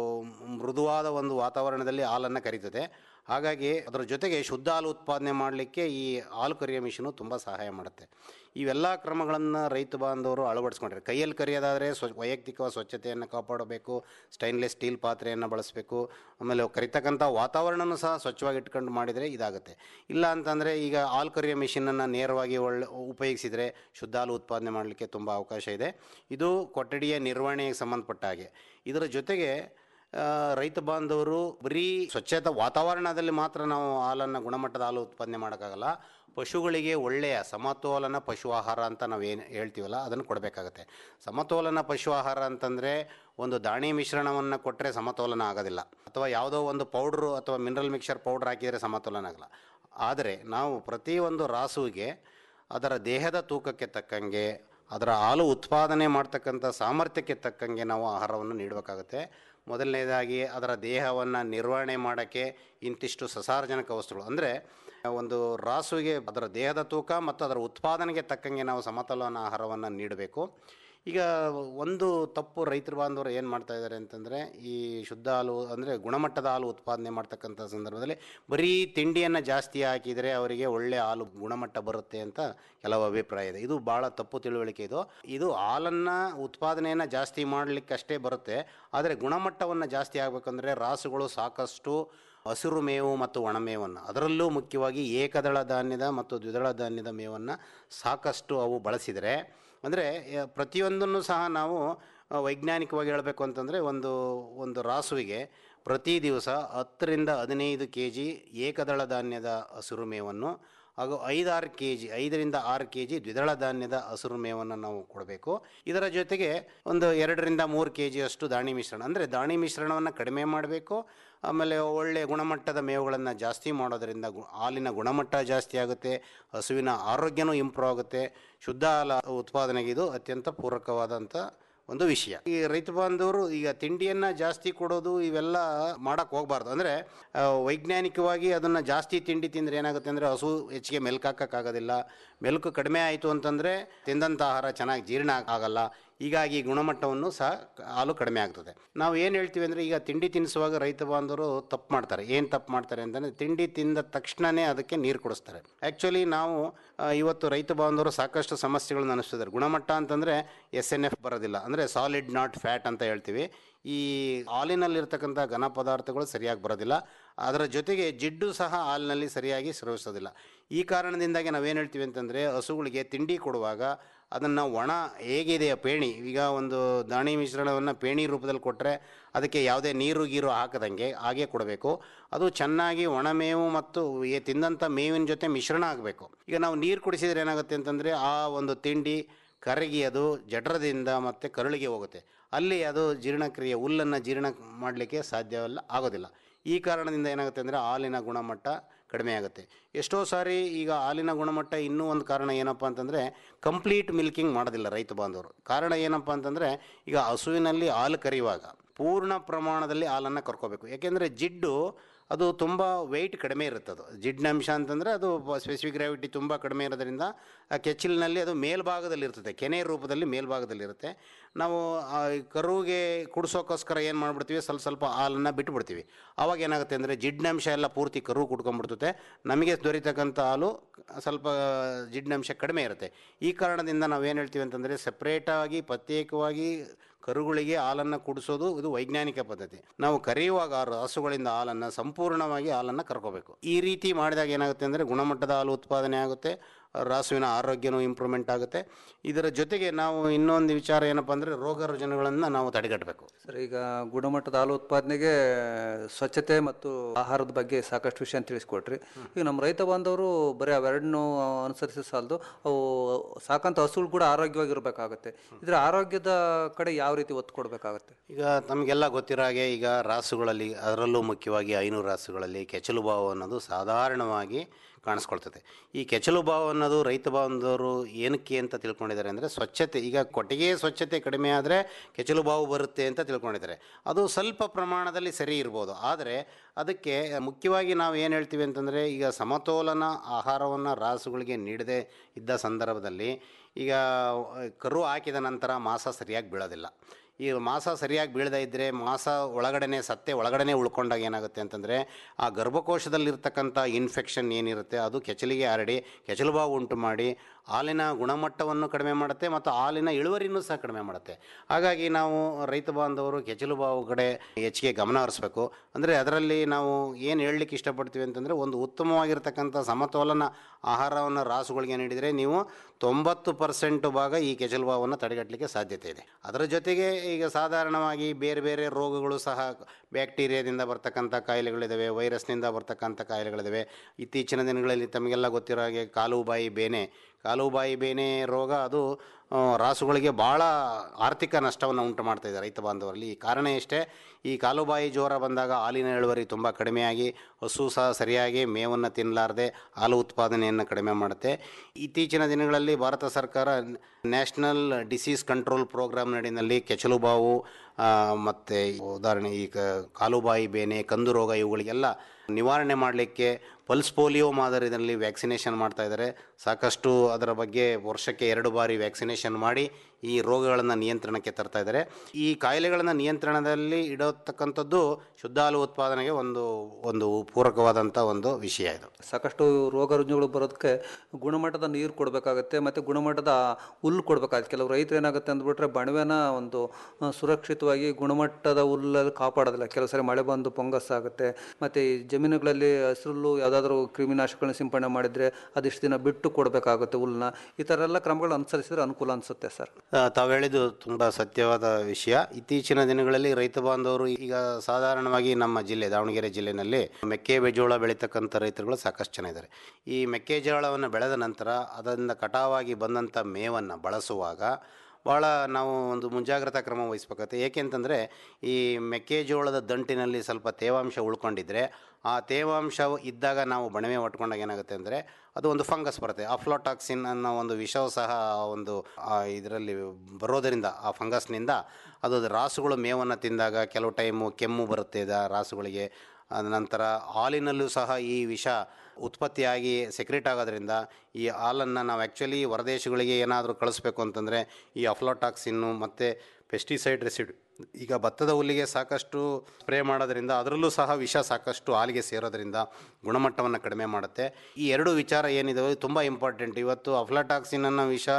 ಮೃದುವಾದ ಒಂದು ವಾತಾವರಣದಲ್ಲಿ ಹಾಲನ್ನು ಕರೀತದೆ ಹಾಗಾಗಿ ಅದರ ಜೊತೆಗೆ ಶುದ್ಧ ಹಾಲು ಉತ್ಪಾದನೆ ಮಾಡಲಿಕ್ಕೆ ಈ ಹಾಲು ಕರಿಯೋ ಮಿಷಿನು ತುಂಬ ಸಹಾಯ ಮಾಡುತ್ತೆ ಇವೆಲ್ಲ ಕ್ರಮಗಳನ್ನು ರೈತ ಬಾಂಧವರು ಅಳವಡಿಸ್ಕೊಂಡ್ರೆ ಕೈಯಲ್ಲಿ ಕರಿಯೋದಾದರೆ ಸ್ವ ವೈಯಕ್ತಿಕ ಸ್ವಚ್ಛತೆಯನ್ನು ಕಾಪಾಡಬೇಕು ಸ್ಟೈನ್ಲೆಸ್ ಸ್ಟೀಲ್ ಪಾತ್ರೆಯನ್ನು ಬಳಸಬೇಕು ಆಮೇಲೆ ಕರಿತಕ್ಕಂಥ ವಾತಾವರಣನೂ ಸಹ ಸ್ವಚ್ಛವಾಗಿ ಇಟ್ಕೊಂಡು ಮಾಡಿದರೆ ಇದಾಗುತ್ತೆ ಇಲ್ಲ ಅಂತಂದರೆ ಈಗ ಹಾಲು ಕರಿಯೋ ಮಿಷಿನನ್ನು ನೇರವಾಗಿ ಒಳ್ಳೆ ಉಪಯೋಗಿಸಿದರೆ ಶುದ್ಧ ಹಾಲು ಉತ್ಪಾದನೆ ಮಾಡಲಿಕ್ಕೆ ತುಂಬ ಅವಕಾಶ ಇದೆ ಇದು ಕೊಠಡಿಯ ನಿರ್ವಹಣೆಗೆ ಸಂಬಂಧಪಟ್ಟ ಹಾಗೆ ಇದರ ಜೊತೆಗೆ ಆ, ರೈತ ಬಾಂಧವರು ಬರೀ ಸ್ವಚ್ಛತಾ ವಾತಾವರಣದಲ್ಲಿ ಮಾತ್ರ ನಾವು ಹಾಲನ್ನು ಗುಣಮಟ್ಟದ ಹಾಲು ಉತ್ಪಾದನೆ ಮಾಡೋಕ್ಕಾಗಲ್ಲ ಪಶುಗಳಿಗೆ ಒಳ್ಳೆಯ ಸಮತೋಲನ ಪಶು ಆಹಾರ ಅಂತ ನಾವು ಏನು ಹೇಳ್ತೀವಲ್ಲ ಅದನ್ನು ಕೊಡಬೇಕಾಗತ್ತೆ ಸಮತೋಲನ ಪಶು ಆಹಾರ ಅಂತಂದರೆ ಒಂದು ದಾಣಿ ಮಿಶ್ರಣವನ್ನು ಕೊಟ್ಟರೆ ಸಮತೋಲನ ಆಗೋದಿಲ್ಲ ಅಥವಾ ಯಾವುದೋ ಒಂದು ಪೌಡ್ರು ಅಥವಾ ಮಿನರಲ್ ಮಿಕ್ಸರ್ ಪೌಡ್ರ್ ಹಾಕಿದರೆ ಸಮತೋಲನ ಆಗಲ್ಲ ಆದರೆ ನಾವು ಪ್ರತಿಯೊಂದು ರಾಸುವಿಗೆ ಅದರ ದೇಹದ ತೂಕಕ್ಕೆ ತಕ್ಕಂಗೆ ಅದರ ಹಾಲು ಉತ್ಪಾದನೆ ಮಾಡ್ತಕ್ಕಂಥ ಸಾಮರ್ಥ್ಯಕ್ಕೆ ತಕ್ಕಂಗೆ ನಾವು ಆಹಾರವನ್ನು ನೀಡಬೇಕಾಗುತ್ತೆ ಮೊದಲನೇದಾಗಿ ಅದರ ದೇಹವನ್ನು ನಿರ್ವಹಣೆ ಮಾಡೋಕ್ಕೆ ಇಂತಿಷ್ಟು ಸಸಾರಜನಕ ವಸ್ತುಗಳು ಅಂದರೆ ಒಂದು ರಾಸುವಿಗೆ ಅದರ ದೇಹದ ತೂಕ ಮತ್ತು ಅದರ ಉತ್ಪಾದನೆಗೆ ತಕ್ಕಂಗೆ ನಾವು ಸಮತೋಲನ ಆಹಾರವನ್ನು ನೀಡಬೇಕು ಈಗ ಒಂದು ತಪ್ಪು ರೈತರ ಬಾಂಧವರು ಏನು ಮಾಡ್ತಾ ಇದ್ದಾರೆ ಅಂತಂದರೆ ಈ ಶುದ್ಧ ಹಾಲು ಅಂದರೆ ಗುಣಮಟ್ಟದ ಹಾಲು ಉತ್ಪಾದನೆ ಮಾಡ್ತಕ್ಕಂಥ ಸಂದರ್ಭದಲ್ಲಿ ಬರೀ ತಿಂಡಿಯನ್ನು ಜಾಸ್ತಿ ಹಾಕಿದರೆ ಅವರಿಗೆ ಒಳ್ಳೆ ಹಾಲು ಗುಣಮಟ್ಟ ಬರುತ್ತೆ ಅಂತ ಕೆಲವು ಅಭಿಪ್ರಾಯ ಇದೆ ಇದು ಭಾಳ ತಪ್ಪು ತಿಳುವಳಿಕೆ ಇದು ಇದು ಹಾಲನ್ನು ಉತ್ಪಾದನೆಯನ್ನು ಜಾಸ್ತಿ ಮಾಡಲಿಕ್ಕಷ್ಟೇ ಬರುತ್ತೆ ಆದರೆ ಗುಣಮಟ್ಟವನ್ನು ಜಾಸ್ತಿ ಆಗಬೇಕಂದ್ರೆ ರಾಸುಗಳು ಸಾಕಷ್ಟು ಹಸಿರು ಮೇವು ಮತ್ತು ಒಣಮೇವನ್ನು ಅದರಲ್ಲೂ ಮುಖ್ಯವಾಗಿ ಏಕದಳ ಧಾನ್ಯದ ಮತ್ತು ದ್ವಿದಳ ಧಾನ್ಯದ ಮೇವನ್ನು ಸಾಕಷ್ಟು ಅವು ಬಳಸಿದರೆ ಅಂದರೆ ಪ್ರತಿಯೊಂದನ್ನು ಸಹ ನಾವು ಆ, ವೈಜ್ಞಾನಿಕವಾಗಿ ಹೇಳಬೇಕು ಅಂತಂದರೆ ಒಂದು ಒಂದು ರಾಸುವಿಗೆ ಪ್ರತಿ ದಿವಸ ಹತ್ತರಿಂದ ಹದಿನೈದು ಕೆ ಜಿ ಏಕದಳ ಧಾನ್ಯದ ಹಸಿರು ಮೇವನ್ನು ಹಾಗೂ ಐದಾರು ಕೆ ಜಿ ಐದರಿಂದ ಆರು ಕೆ ಜಿ ದ್ವಿದಳ ಧಾನ್ಯದ ಹಸಿರು ಮೇವನ್ನು ನಾವು ಕೊಡಬೇಕು ಇದರ ಜೊತೆಗೆ ಒಂದು ಎರಡರಿಂದ ಮೂರು ಕೆ ಜಿಯಷ್ಟು ದಾಣಿ ಮಿಶ್ರಣ ಅಂದರೆ ದಾಣಿ ಮಿಶ್ರಣವನ್ನು ಕಡಿಮೆ ಮಾಡಬೇಕು ಆಮೇಲೆ ಒಳ್ಳೆಯ ಗುಣಮಟ್ಟದ ಮೇವುಗಳನ್ನು ಜಾಸ್ತಿ ಮಾಡೋದರಿಂದ ಗು- ಹಾಲಿನ ಗುಣಮಟ್ಟ ಜಾಸ್ತಿ ಆಗುತ್ತೆ ಹಸುವಿನ ಆರೋಗ್ಯನೂ ಇಂಪ್ರೂವ್ ಆಗುತ್ತೆ ಶುದ್ಧ ಹಾಲ ಉತ್ಪಾದನೆಗೆ ಇದು ಅತ್ಯಂತ ಪೂರಕವಾದಂಥ ಒಂದು ವಿಷಯ ಈ ರೈತ ಬಾಂಧವರು ಈಗ ತಿಂಡಿಯನ್ನು ಜಾಸ್ತಿ ಕೊಡೋದು ಇವೆಲ್ಲ ಮಾಡೋಕ್ಕೆ ಹೋಗಬಾರ್ದು ಅಂದರೆ ವೈಜ್ಞಾನಿಕವಾಗಿ ಅದನ್ನು ಜಾಸ್ತಿ ತಿಂಡಿ ತಿಂದರೆ ಏನಾಗುತ್ತೆ ಅಂದರೆ ಹಸು ಹೆಚ್ಚಿಗೆ ಮೆಲ್ಕು ಹಾಕೋಕ್ಕಾಗೋದಿಲ್ಲ ಮೆಲ್ಕು ಕಡಿಮೆ ಆಯಿತು ಅಂತಂದರೆ ತಿಂದಂಥ ಆಹಾರ ಚೆನ್ನಾಗಿ ಜೀರ್ಣ ಆಗಲ್ಲ ಹೀಗಾಗಿ ಗುಣಮಟ್ಟವನ್ನು ಸಹ ಕ- ಹಾಲು ಕಡಿಮೆ ಆಗ್ತದೆ ನಾವು ಏನು ಹೇಳ್ತೀವಿ ಅಂದರೆ ಈಗ ತಿಂಡಿ ತಿನ್ನಿಸುವಾಗ ರೈತ ಬಾಂಧವರು ತಪ್ಪು ಮಾಡ್ತಾರೆ ಏನು ತಪ್ಪು ಮಾಡ್ತಾರೆ ಅಂತಂದರೆ ತಿಂಡಿ ತಿಂದ ತಕ್ಷಣವೇ ಅದಕ್ಕೆ ನೀರು ಕುಡಿಸ್ತಾರೆ ಆ್ಯಕ್ಚುಲಿ ನಾವು ಆ, ಇವತ್ತು ರೈತ ಬಾಂಧವರು ಸಾಕಷ್ಟು ಸಮಸ್ಯೆಗಳನ್ನು ಅನಿಸ್ತಿದ್ದಾರೆ ಗುಣಮಟ್ಟ ಅಂತಂದರೆ ಎಸ್ ಎನ್ ಎಫ್ ಬರೋದಿಲ್ಲ ಅಂದರೆ ಸಾಲಿಡ್ ನಾಟ್ ಫ್ಯಾಟ್ ಅಂತ ಹೇಳ್ತೀವಿ ಈ ಹಾಲಿನಲ್ಲಿರ್ತಕ್ಕಂಥ ಘನ ಪದಾರ್ಥಗಳು ಸರಿಯಾಗಿ ಬರೋದಿಲ್ಲ ಅದರ ಜೊತೆಗೆ ಜಿಡ್ಡು ಸಹ ಹಾಲಿನಲ್ಲಿ ಸರಿಯಾಗಿ ಸ್ರವಿಸೋದಿಲ್ಲ ಈ ಕಾರಣದಿಂದಾಗಿ ನಾವೇನು ಹೇಳ್ತೀವಿ ಅಂತಂದರೆ ಹಸುಗಳಿಗೆ ತಿಂಡಿ ಕೊಡುವಾಗ ಅದನ್ನು ಒಣ ಹೇಗಿದೆಯಾ ಪೇಣಿ ಈಗ ಒಂದು ದಾಣಿ ಮಿಶ್ರಣವನ್ನು ಪೇಣಿ ರೂಪದಲ್ಲಿ ಕೊಟ್ಟರೆ ಅದಕ್ಕೆ ಯಾವುದೇ ನೀರು ಗೀರು ಹಾಕದಂಗೆ ಹಾಗೆ ಕೊಡಬೇಕು ಅದು ಚೆನ್ನಾಗಿ ಒಣ ಮೇವು ಮತ್ತು ಏ ತಿಂದಂಥ ಮೇವಿನ ಜೊತೆ ಮಿಶ್ರಣ ಆಗಬೇಕು ಈಗ ನಾವು ನೀರು ಕುಡಿಸಿದ್ರೆ ಏನಾಗುತ್ತೆ ಅಂತಂದರೆ ಆ ಒಂದು ತಿಂಡಿ ಕರಗಿ ಅದು ಜಠರದಿಂದ ಮತ್ತು ಕರುಳಿಗೆ ಹೋಗುತ್ತೆ ಅಲ್ಲಿ ಅದು ಜೀರ್ಣಕ್ರಿಯೆ ಹುಲ್ಲನ್ನು ಜೀರ್ಣ ಮಾಡಲಿಕ್ಕೆ ಸಾಧ್ಯವಲ್ಲ ಆಗೋದಿಲ್ಲ ಈ ಕಾರಣದಿಂದ ಏನಾಗುತ್ತೆ ಅಂದರೆ ಹಾಲಿನ ಗುಣಮಟ್ಟ ಕಡಿಮೆ ಆಗುತ್ತೆ ಎಷ್ಟೋ ಸಾರಿ ಈಗ ಹಾಲಿನ ಗುಣಮಟ್ಟ ಇನ್ನೂ ಒಂದು ಕಾರಣ ಏನಪ್ಪ ಅಂತಂದರೆ ಕಂಪ್ಲೀಟ್ ಮಿಲ್ಕಿಂಗ್ ಮಾಡೋದಿಲ್ಲ ರೈತ ಬಾಂಧವರು ಕಾರಣ ಏನಪ್ಪ ಅಂತಂದರೆ ಈಗ ಹಸುವಿನಲ್ಲಿ ಹಾಲು ಕರೆಯುವಾಗ ಪೂರ್ಣ ಪ್ರಮಾಣದಲ್ಲಿ ಹಾಲನ್ನು ಕರ್ಕೋಬೇಕು ಯಾಕೆಂದರೆ ಜಿಡ್ಡು ಅದು ತುಂಬ ವೆಯ್ಟ್ ಕಡಿಮೆ ಇರುತ್ತೆ ಅದು ಜಿಡ್ನಂಶ ಅಂತಂದರೆ ಅದು ಸ್ಪೆಸಿಫಿಕ್ ಗ್ರಾವಿಟಿ ತುಂಬ ಕಡಿಮೆ ಇರೋದ್ರಿಂದ ಆ ಕೆಚ್ಚಲಿನಲ್ಲಿ ಅದು ಮೇಲ್ಭಾಗದಲ್ಲಿ ಇರ್ತದೆ ಕೆನೆ ರೂಪದಲ್ಲಿ ಮೇಲ್ಭಾಗದಲ್ಲಿರುತ್ತೆ ನಾವು ಆ ಕರುವಿಗೆ ಕುಡಿಸೋಕ್ಕೋಸ್ಕರ ಏನು ಮಾಡಿಬಿಡ್ತೀವಿ ಸ್ವಲ್ಪ ಸ್ವಲ್ಪ ಹಾಲನ್ನು ಬಿಟ್ಬಿಡ್ತೀವಿ ಆವಾಗ ಏನಾಗುತ್ತೆ ಅಂದರೆ ಜಿಡ್ನಂಶ ಎಲ್ಲ ಪೂರ್ತಿ ಕರು ಕುಡ್ಕೊಂಡ್ಬಿಡ್ತದೆ ನಮಗೆ ದೊರೀತಕ್ಕಂಥ ಹಾಲು ಸ್ವಲ್ಪ ಜಿಡ್ನಂಶ ಕಡಿಮೆ ಇರುತ್ತೆ ಈ ಕಾರಣದಿಂದ ನಾವೇನು ಹೇಳ್ತೀವಿ ಅಂತಂದರೆ ಸಪ್ರೇಟಾಗಿ ಪ್ರತ್ಯೇಕವಾಗಿ ಕರುಗಳಿಗೆ ಹಾಲನ್ನು ಕುಡಿಸೋದು ಇದು ವೈಜ್ಞಾನಿಕ ಪದ್ಧತಿ ನಾವು ಕರೆಯುವಾಗ ಆ ಹಸುಗಳಿಂದ ಹಾಲನ್ನು ಸಂಪೂರ್ಣವಾಗಿ ಹಾಲನ್ನು ಕರ್ಕೋಬೇಕು ಈ ರೀತಿ ಮಾಡಿದಾಗ ಏನಾಗುತ್ತೆ ಅಂದರೆ ಗುಣಮಟ್ಟದ ಹಾಲು ಉತ್ಪಾದನೆ ಆಗುತ್ತೆ ರಾಸುವಿನ ಆರೋಗ್ಯನೂ ಇಂಪ್ರೂವ್ಮೆಂಟ್ ಆಗುತ್ತೆ ಇದರ ಜೊತೆಗೆ ನಾವು ಇನ್ನೊಂದು ವಿಚಾರ ಏನಪ್ಪ ಅಂದರೆ ರೋಗ ರುಜಿನಗಳನ್ನು ನಾವು ತಡೆಗಟ್ಟಬೇಕು ಸರ್ ಈಗ ಗುಣಮಟ್ಟದ ಹಾಲು ಉತ್ಪಾದನೆಗೆ ಸ್ವಚ್ಛತೆ ಮತ್ತು ಆಹಾರದ ಬಗ್ಗೆ ಸಾಕಷ್ಟು ವಿಷಯ ತಿಳಿಸ್ಕೊಟ್ರಿ ಈಗ ನಮ್ಮ ರೈತ ಬಾಂಧವರು ಬರೀ ಅವೆರಡನ್ನೂ ಅನುಸರಿಸಿ ಸಾಲದು ಅವು ಸಾಕಂತ ಹಸುಗಳು ಕೂಡ ಆರೋಗ್ಯವಾಗಿರ್ಬೇಕಾಗುತ್ತೆ ಇದರ ಆರೋಗ್ಯದ ಕಡೆ ಯಾವ ರೀತಿ ಒತ್ತು ಕೊಡಬೇಕಾಗುತ್ತೆ ಈಗ ತಮಗೆಲ್ಲ ಗೊತ್ತಿರೋ ಹಾಗೆ ಈಗ ರಾಸುಗಳಲ್ಲಿ ಅದರಲ್ಲೂ ಮುಖ್ಯವಾಗಿ ಐನೂರು ರಾಸುಗಳಲ್ಲಿ ಕೆಚಲು ಬಾವು ಅನ್ನೋದು ಸಾಧಾರಣವಾಗಿ ಕಾಣಿಸ್ಕೊಳ್ತದೆ ಈ ಕೆಚಲು ಬಾವು ಅನ್ನೋದು ರೈತ ಬಾಂಧವರು ಏನಕ್ಕೆ ಅಂತ ತಿಳ್ಕೊಂಡಿದ್ದಾರೆ ಅಂದರೆ ಸ್ವಚ್ಛತೆ ಈಗ ಕೊಟ್ಟಿಗೆ ಸ್ವಚ್ಛತೆ ಕಡಿಮೆ ಆದರೆ ಕೆಚಲು ಬಾವು ಬರುತ್ತೆ ಅಂತ ತಿಳ್ಕೊಂಡಿದ್ದಾರೆ ಅದು ಸ್ವಲ್ಪ ಪ್ರಮಾಣದಲ್ಲಿ ಸರಿ ಇರ್ಬೋದು ಆದರೆ ಅದಕ್ಕೆ ಮುಖ್ಯವಾಗಿ ನಾವು ಏನು ಹೇಳ್ತೀವಿ ಅಂತಂದರೆ ಈಗ ಸಮತೋಲನ ಆಹಾರವನ್ನು ರಾಸುಗಳಿಗೆ ನೀಡದೇ ಇದ್ದ ಸಂದರ್ಭದಲ್ಲಿ ಈಗ ಕರು ಹಾಕಿದ ನಂತರ ಮಾಸ ಸರಿಯಾಗಿ ಬೀಳೋದಿಲ್ಲ ಈ ಮಾಸ ಸರಿಯಾಗಿ ಬೀಳದೇ ಇದ್ದರೆ ಮಾಸ ಒಳಗಡೆ ಸತ್ತೆ ಒಳಗಡೆ ಉಳ್ಕೊಂಡಾಗ ಏನಾಗುತ್ತೆ ಅಂತಂದರೆ ಆ ಗರ್ಭಕೋಶದಲ್ಲಿರ್ತಕ್ಕಂಥ ಇನ್ಫೆಕ್ಷನ್ ಏನಿರುತ್ತೆ ಅದು ಕೆಚಲಿಗೆ ಹರಡಿ ಕೆಚಲು ಬಾವು ಉಂಟು ಮಾಡಿ ಹಾಲಿನ ಗುಣಮಟ್ಟವನ್ನು ಕಡಿಮೆ ಮಾಡುತ್ತೆ ಮತ್ತು ಹಾಲಿನ ಇಳುವರಿನೂ ಸಹ ಕಡಿಮೆ ಮಾಡುತ್ತೆ ಹಾಗಾಗಿ ನಾವು ರೈತ ಬಾಂಧವರು ಕೆಚಲು ಬಾವು ಕಡೆ ಹೆಚ್ಚಿಗೆ ಗಮನ ಹರಿಸ್ಬೇಕು ಅಂದರೆ ಅದರಲ್ಲಿ ನಾವು ಏನು ಹೇಳಲಿಕ್ಕೆ ಇಷ್ಟಪಡ್ತೀವಿ ಅಂತಂದರೆ ಒಂದು ಉತ್ತಮವಾಗಿರ್ತಕ್ಕಂಥ ಸಮತೋಲನ ಆಹಾರವನ್ನು ರಾಸುಗಳಿಗೆ ನೀಡಿದರೆ ನೀವು ತೊಂಬತ್ತು ಪರ್ಸೆಂಟ್ ಭಾಗ ಈ ಕೆಚಲು ಬಾವನ್ನು ತಡೆಗಟ್ಟಲಿಕ್ಕೆ ಸಾಧ್ಯತೆ ಇದೆ ಅದರ ಜೊತೆಗೆ ಈಗ ಸಾಧಾರಣವಾಗಿ ಬೇರೆ ಬೇರೆ ರೋಗಗಳು ಸಹ ಬ್ಯಾಕ್ಟೀರಿಯಾದಿಂದ ಬರ್ತಕ್ಕಂಥ ಕಾಯಿಲೆಗಳಿದ್ದಾವೆ ವೈರಸ್ನಿಂದ ಬರ್ತಕ್ಕಂಥ ಕಾಯಿಲೆಗಳಿದ್ದಾವೆ ಇತ್ತೀಚಿನ ದಿನಗಳಲ್ಲಿ ತಮಗೆಲ್ಲ ಗೊತ್ತಿರೋ ಹಾಗೆ ಕಾಲು ಬಾಯಿ ಬೇನೆ ಕಾಲು ಬಾಯಿ ಬೇನೆ ರೋಗ ಅದು ಆ, ರಾಸುಗಳಿಗೆ ಭಾಳ ಆರ್ಥಿಕ ನಷ್ಟವನ್ನು ಉಂಟು ಮಾಡ್ತಾ ಇದೆ ರೈತ ಬಾಂಧವರಲ್ಲಿ ಈ ಕಾರಣ ಇಷ್ಟೇ ಈ ಕಾಲುಬಾಯಿ ಜ್ವರ ಬಂದಾಗ ಹಾಲಿನ ಇಳುವರಿ ತುಂಬ ಕಡಿಮೆಯಾಗಿ ಹಸು ಸಹ ಸರಿಯಾಗಿ ಮೇವನ್ನು ತಿನ್ನಲಾರದೆ ಹಾಲು ಉತ್ಪಾದನೆಯನ್ನು ಕಡಿಮೆ ಮಾಡುತ್ತೆ ಇತ್ತೀಚಿನ ದಿನಗಳಲ್ಲಿ ಭಾರತ ಸರ್ಕಾರ ನ್ಯಾಷನಲ್ ಡಿಸೀಸ್ ಕಂಟ್ರೋಲ್ ಪ್ರೋಗ್ರಾಮ್ ನಡಿನಲ್ಲಿ ಕೆಚಲು ಬಾವು ಮತ್ತು ಉದಾಹರಣೆ ಈಗ ಕಾಲುಬಾಯಿ ಬೇನೆ ಕಂದು ರೋಗ ಇವುಗಳಿಗೆಲ್ಲ ನಿವಾರಣೆ ಮಾಡಲಿಕ್ಕೆ ಪಲ್ಸ್ ಪೋಲಿಯೋ ಮಾದರಿಯಲ್ಲಿ ವ್ಯಾಕ್ಸಿನೇಷನ್ ಮಾಡ್ತಾ ಇದ್ದಾರೆ ಸಾಕಷ್ಟು ಅದರ ಬಗ್ಗೆ ವರ್ಷಕ್ಕೆ ಎರಡು ಬಾರಿ ವ್ಯಾಕ್ಸಿನೇಷನ್ ಮಾಡಿ ಈ ರೋಗಗಳನ್ನು ನಿಯಂತ್ರಣಕ್ಕೆ ತರ್ತಾ ಇದ್ದಾರೆ ಈ ಕಾಯಿಲೆಗಳನ್ನು ನಿಯಂತ್ರಣದಲ್ಲಿ ಇಡತಕ್ಕಂಥದ್ದು ಶುದ್ಧ ಹಾಲು ಉತ್ಪಾದನೆಗೆ ಒಂದು ಒಂದು ಪೂರಕವಾದಂಥ ಒಂದು ವಿಷಯ ಇದು ಸಾಕಷ್ಟು ರೋಗ ರುಜಿನಗಳು ಬರೋದಕ್ಕೆ ಗುಣಮಟ್ಟದ ನೀರು ಕೊಡಬೇಕಾಗತ್ತೆ ಮತ್ತು ಗುಣಮಟ್ಟದ ಹುಲ್ಲು ಕೊಡಬೇಕಾಗುತ್ತೆ ಕೆಲವು ರೈತರು ಏನಾಗುತ್ತೆ ಅಂದ್ಬಿಟ್ರೆ ಬಣವೆನ ಒಂದು ಆ, ಸುರಕ್ಷಿತವಾಗಿ ಗುಣಮಟ್ಟದ ಹುಲ್ಲಲ್ಲಿ ಕಾಪಾಡೋದಿಲ್ಲ ಕೆಲವು ಸರಿ ಮಳೆ ಬಂದು ಪೊಂಗಸ್ ಆಗುತ್ತೆ ಮತ್ತು ಈ ಜಮೀನುಗಳಲ್ಲಿ ಹಸಿರುಲ್ಲು ಯಾವುದಾದ್ರೂ ಕ್ರಿಮಿನಾಶಕಗಳನ್ನ ಸಿಂಪಡಣೆ ಮಾಡಿದರೆ ಅದಿಷ್ಟು ದಿನ ಬಿಟ್ಟು ಕೊಡಬೇಕಾಗುತ್ತೆ ಹುಲ್ಲನ್ನ ಈ ಥರ ಎಲ್ಲ ಕ್ರಮಗಳು ಅನುಸರಿಸಿದ್ರೆ ಅನುಕೂಲ ಅನಿಸುತ್ತೆ ಸರ್ ಆ, ತಾವು ಹೇಳಿದ್ದು ತುಂಬ ಸತ್ಯವಾದ ವಿಷಯ ಇತ್ತೀಚಿನ ದಿನಗಳಲ್ಲಿ ರೈತ ಬಾಂಧವರು ಈಗ ಸಾಧಾರಣವಾಗಿ ನಮ್ಮ ಜಿಲ್ಲೆ ದಾವಣಗೆರೆ ಜಿಲ್ಲೆನಲ್ಲಿ ಮೆಕ್ಕೆಜೋಳ ಬೆಳೀತಕ್ಕಂಥ ರೈತರುಗಳು ಸಾಕಷ್ಟು ಜನ ಇದ್ದಾರೆ ಈ ಮೆಕ್ಕೆಜೋಳವನ್ನು ಬೆಳೆದ ನಂತರ ಅದರಿಂದ ಕಟಾವಾಗಿ ಬಂದಂಥ ಮೇವನ್ನು ಬಳಸುವಾಗ ಭಾಳ ನಾವು ಒಂದು ಮುಂಜಾಗ್ರತಾ ಕ್ರಮ ವಹಿಸ್ಬೇಕಾಗುತ್ತೆ ಏಕೆಂತಂದರೆ ಈ ಮೆಕ್ಕೆಜೋಳದ ದಂಟಿನಲ್ಲಿ ಸ್ವಲ್ಪ ತೇವಾಂಶ ಉಳ್ಕೊಂಡಿದ್ರೆ ಆ ತೇವಾಂಶ ಇದ್ದಾಗ ನಾವು ಬಣವೆ ಒಟ್ಕೊಂಡಾಗ ಏನಾಗುತ್ತೆ ಅಂದರೆ ಅದು ಒಂದು ಫಂಗಸ್ ಬರುತ್ತೆ ಅಫ್ಲೋಟಾಕ್ಸಿನ್ ಅನ್ನೋ ಒಂದು ವಿಷವು ಸಹ ಆ ಒಂದು ಇದರಲ್ಲಿ ಬರೋದರಿಂದ ಆ ಫಂಗಸ್ನಿಂದ ಅದು ರಾಸುಗಳು ಮೇವನ್ನು ತಿಂದಾಗ ಕೆಲವು ಟೈಮು ಕೆಮ್ಮು ಬರುತ್ತೆ ಇದು ಆ ರಾಸುಗಳಿಗೆ ಅದ ನಂತರ ಹಾಲಿನಲ್ಲೂ ಸಹ ಈ ವಿಷ ಉತ್ಪತ್ತಿಯಾಗಿ ಸೆಕ್ರೆಟ್ ಆಗೋದ್ರಿಂದ ಈ ಹಾಲನ್ನು ನಾವು ಆ್ಯಕ್ಚುಲಿ ಹೊರದೇಶಗಳಿಗೆ ಏನಾದರೂ ಕಳಿಸ್ಬೇಕು ಅಂತಂದರೆ ಈ ಅಫ್ಲೋಟಾಕ್ಸಿನ್ನು ಮತ್ತು ಪೆಸ್ಟಿಸೈಡ್ ರೆಸಿಡ್ ಈಗ ಭತ್ತದ ಹುಲ್ಲಿಗೆ ಸಾಕಷ್ಟು ಸ್ಪ್ರೇ ಮಾಡೋದ್ರಿಂದ ಅದರಲ್ಲೂ ಸಹ ವಿಷ ಸಾಕಷ್ಟು ಹಾಲಿಗೆ ಸೇರೋದ್ರಿಂದ ಗುಣಮಟ್ಟವನ್ನು ಕಡಿಮೆ ಮಾಡುತ್ತೆ ಈ ಎರಡು ವಿಚಾರ ಏನಿದಾವೆ ತುಂಬ ಇಂಪಾರ್ಟೆಂಟ್ ಇವತ್ತು ಅಫ್ಲಟಾಕ್ಸಿನ್ ಅನ್ನೋ ವಿಷ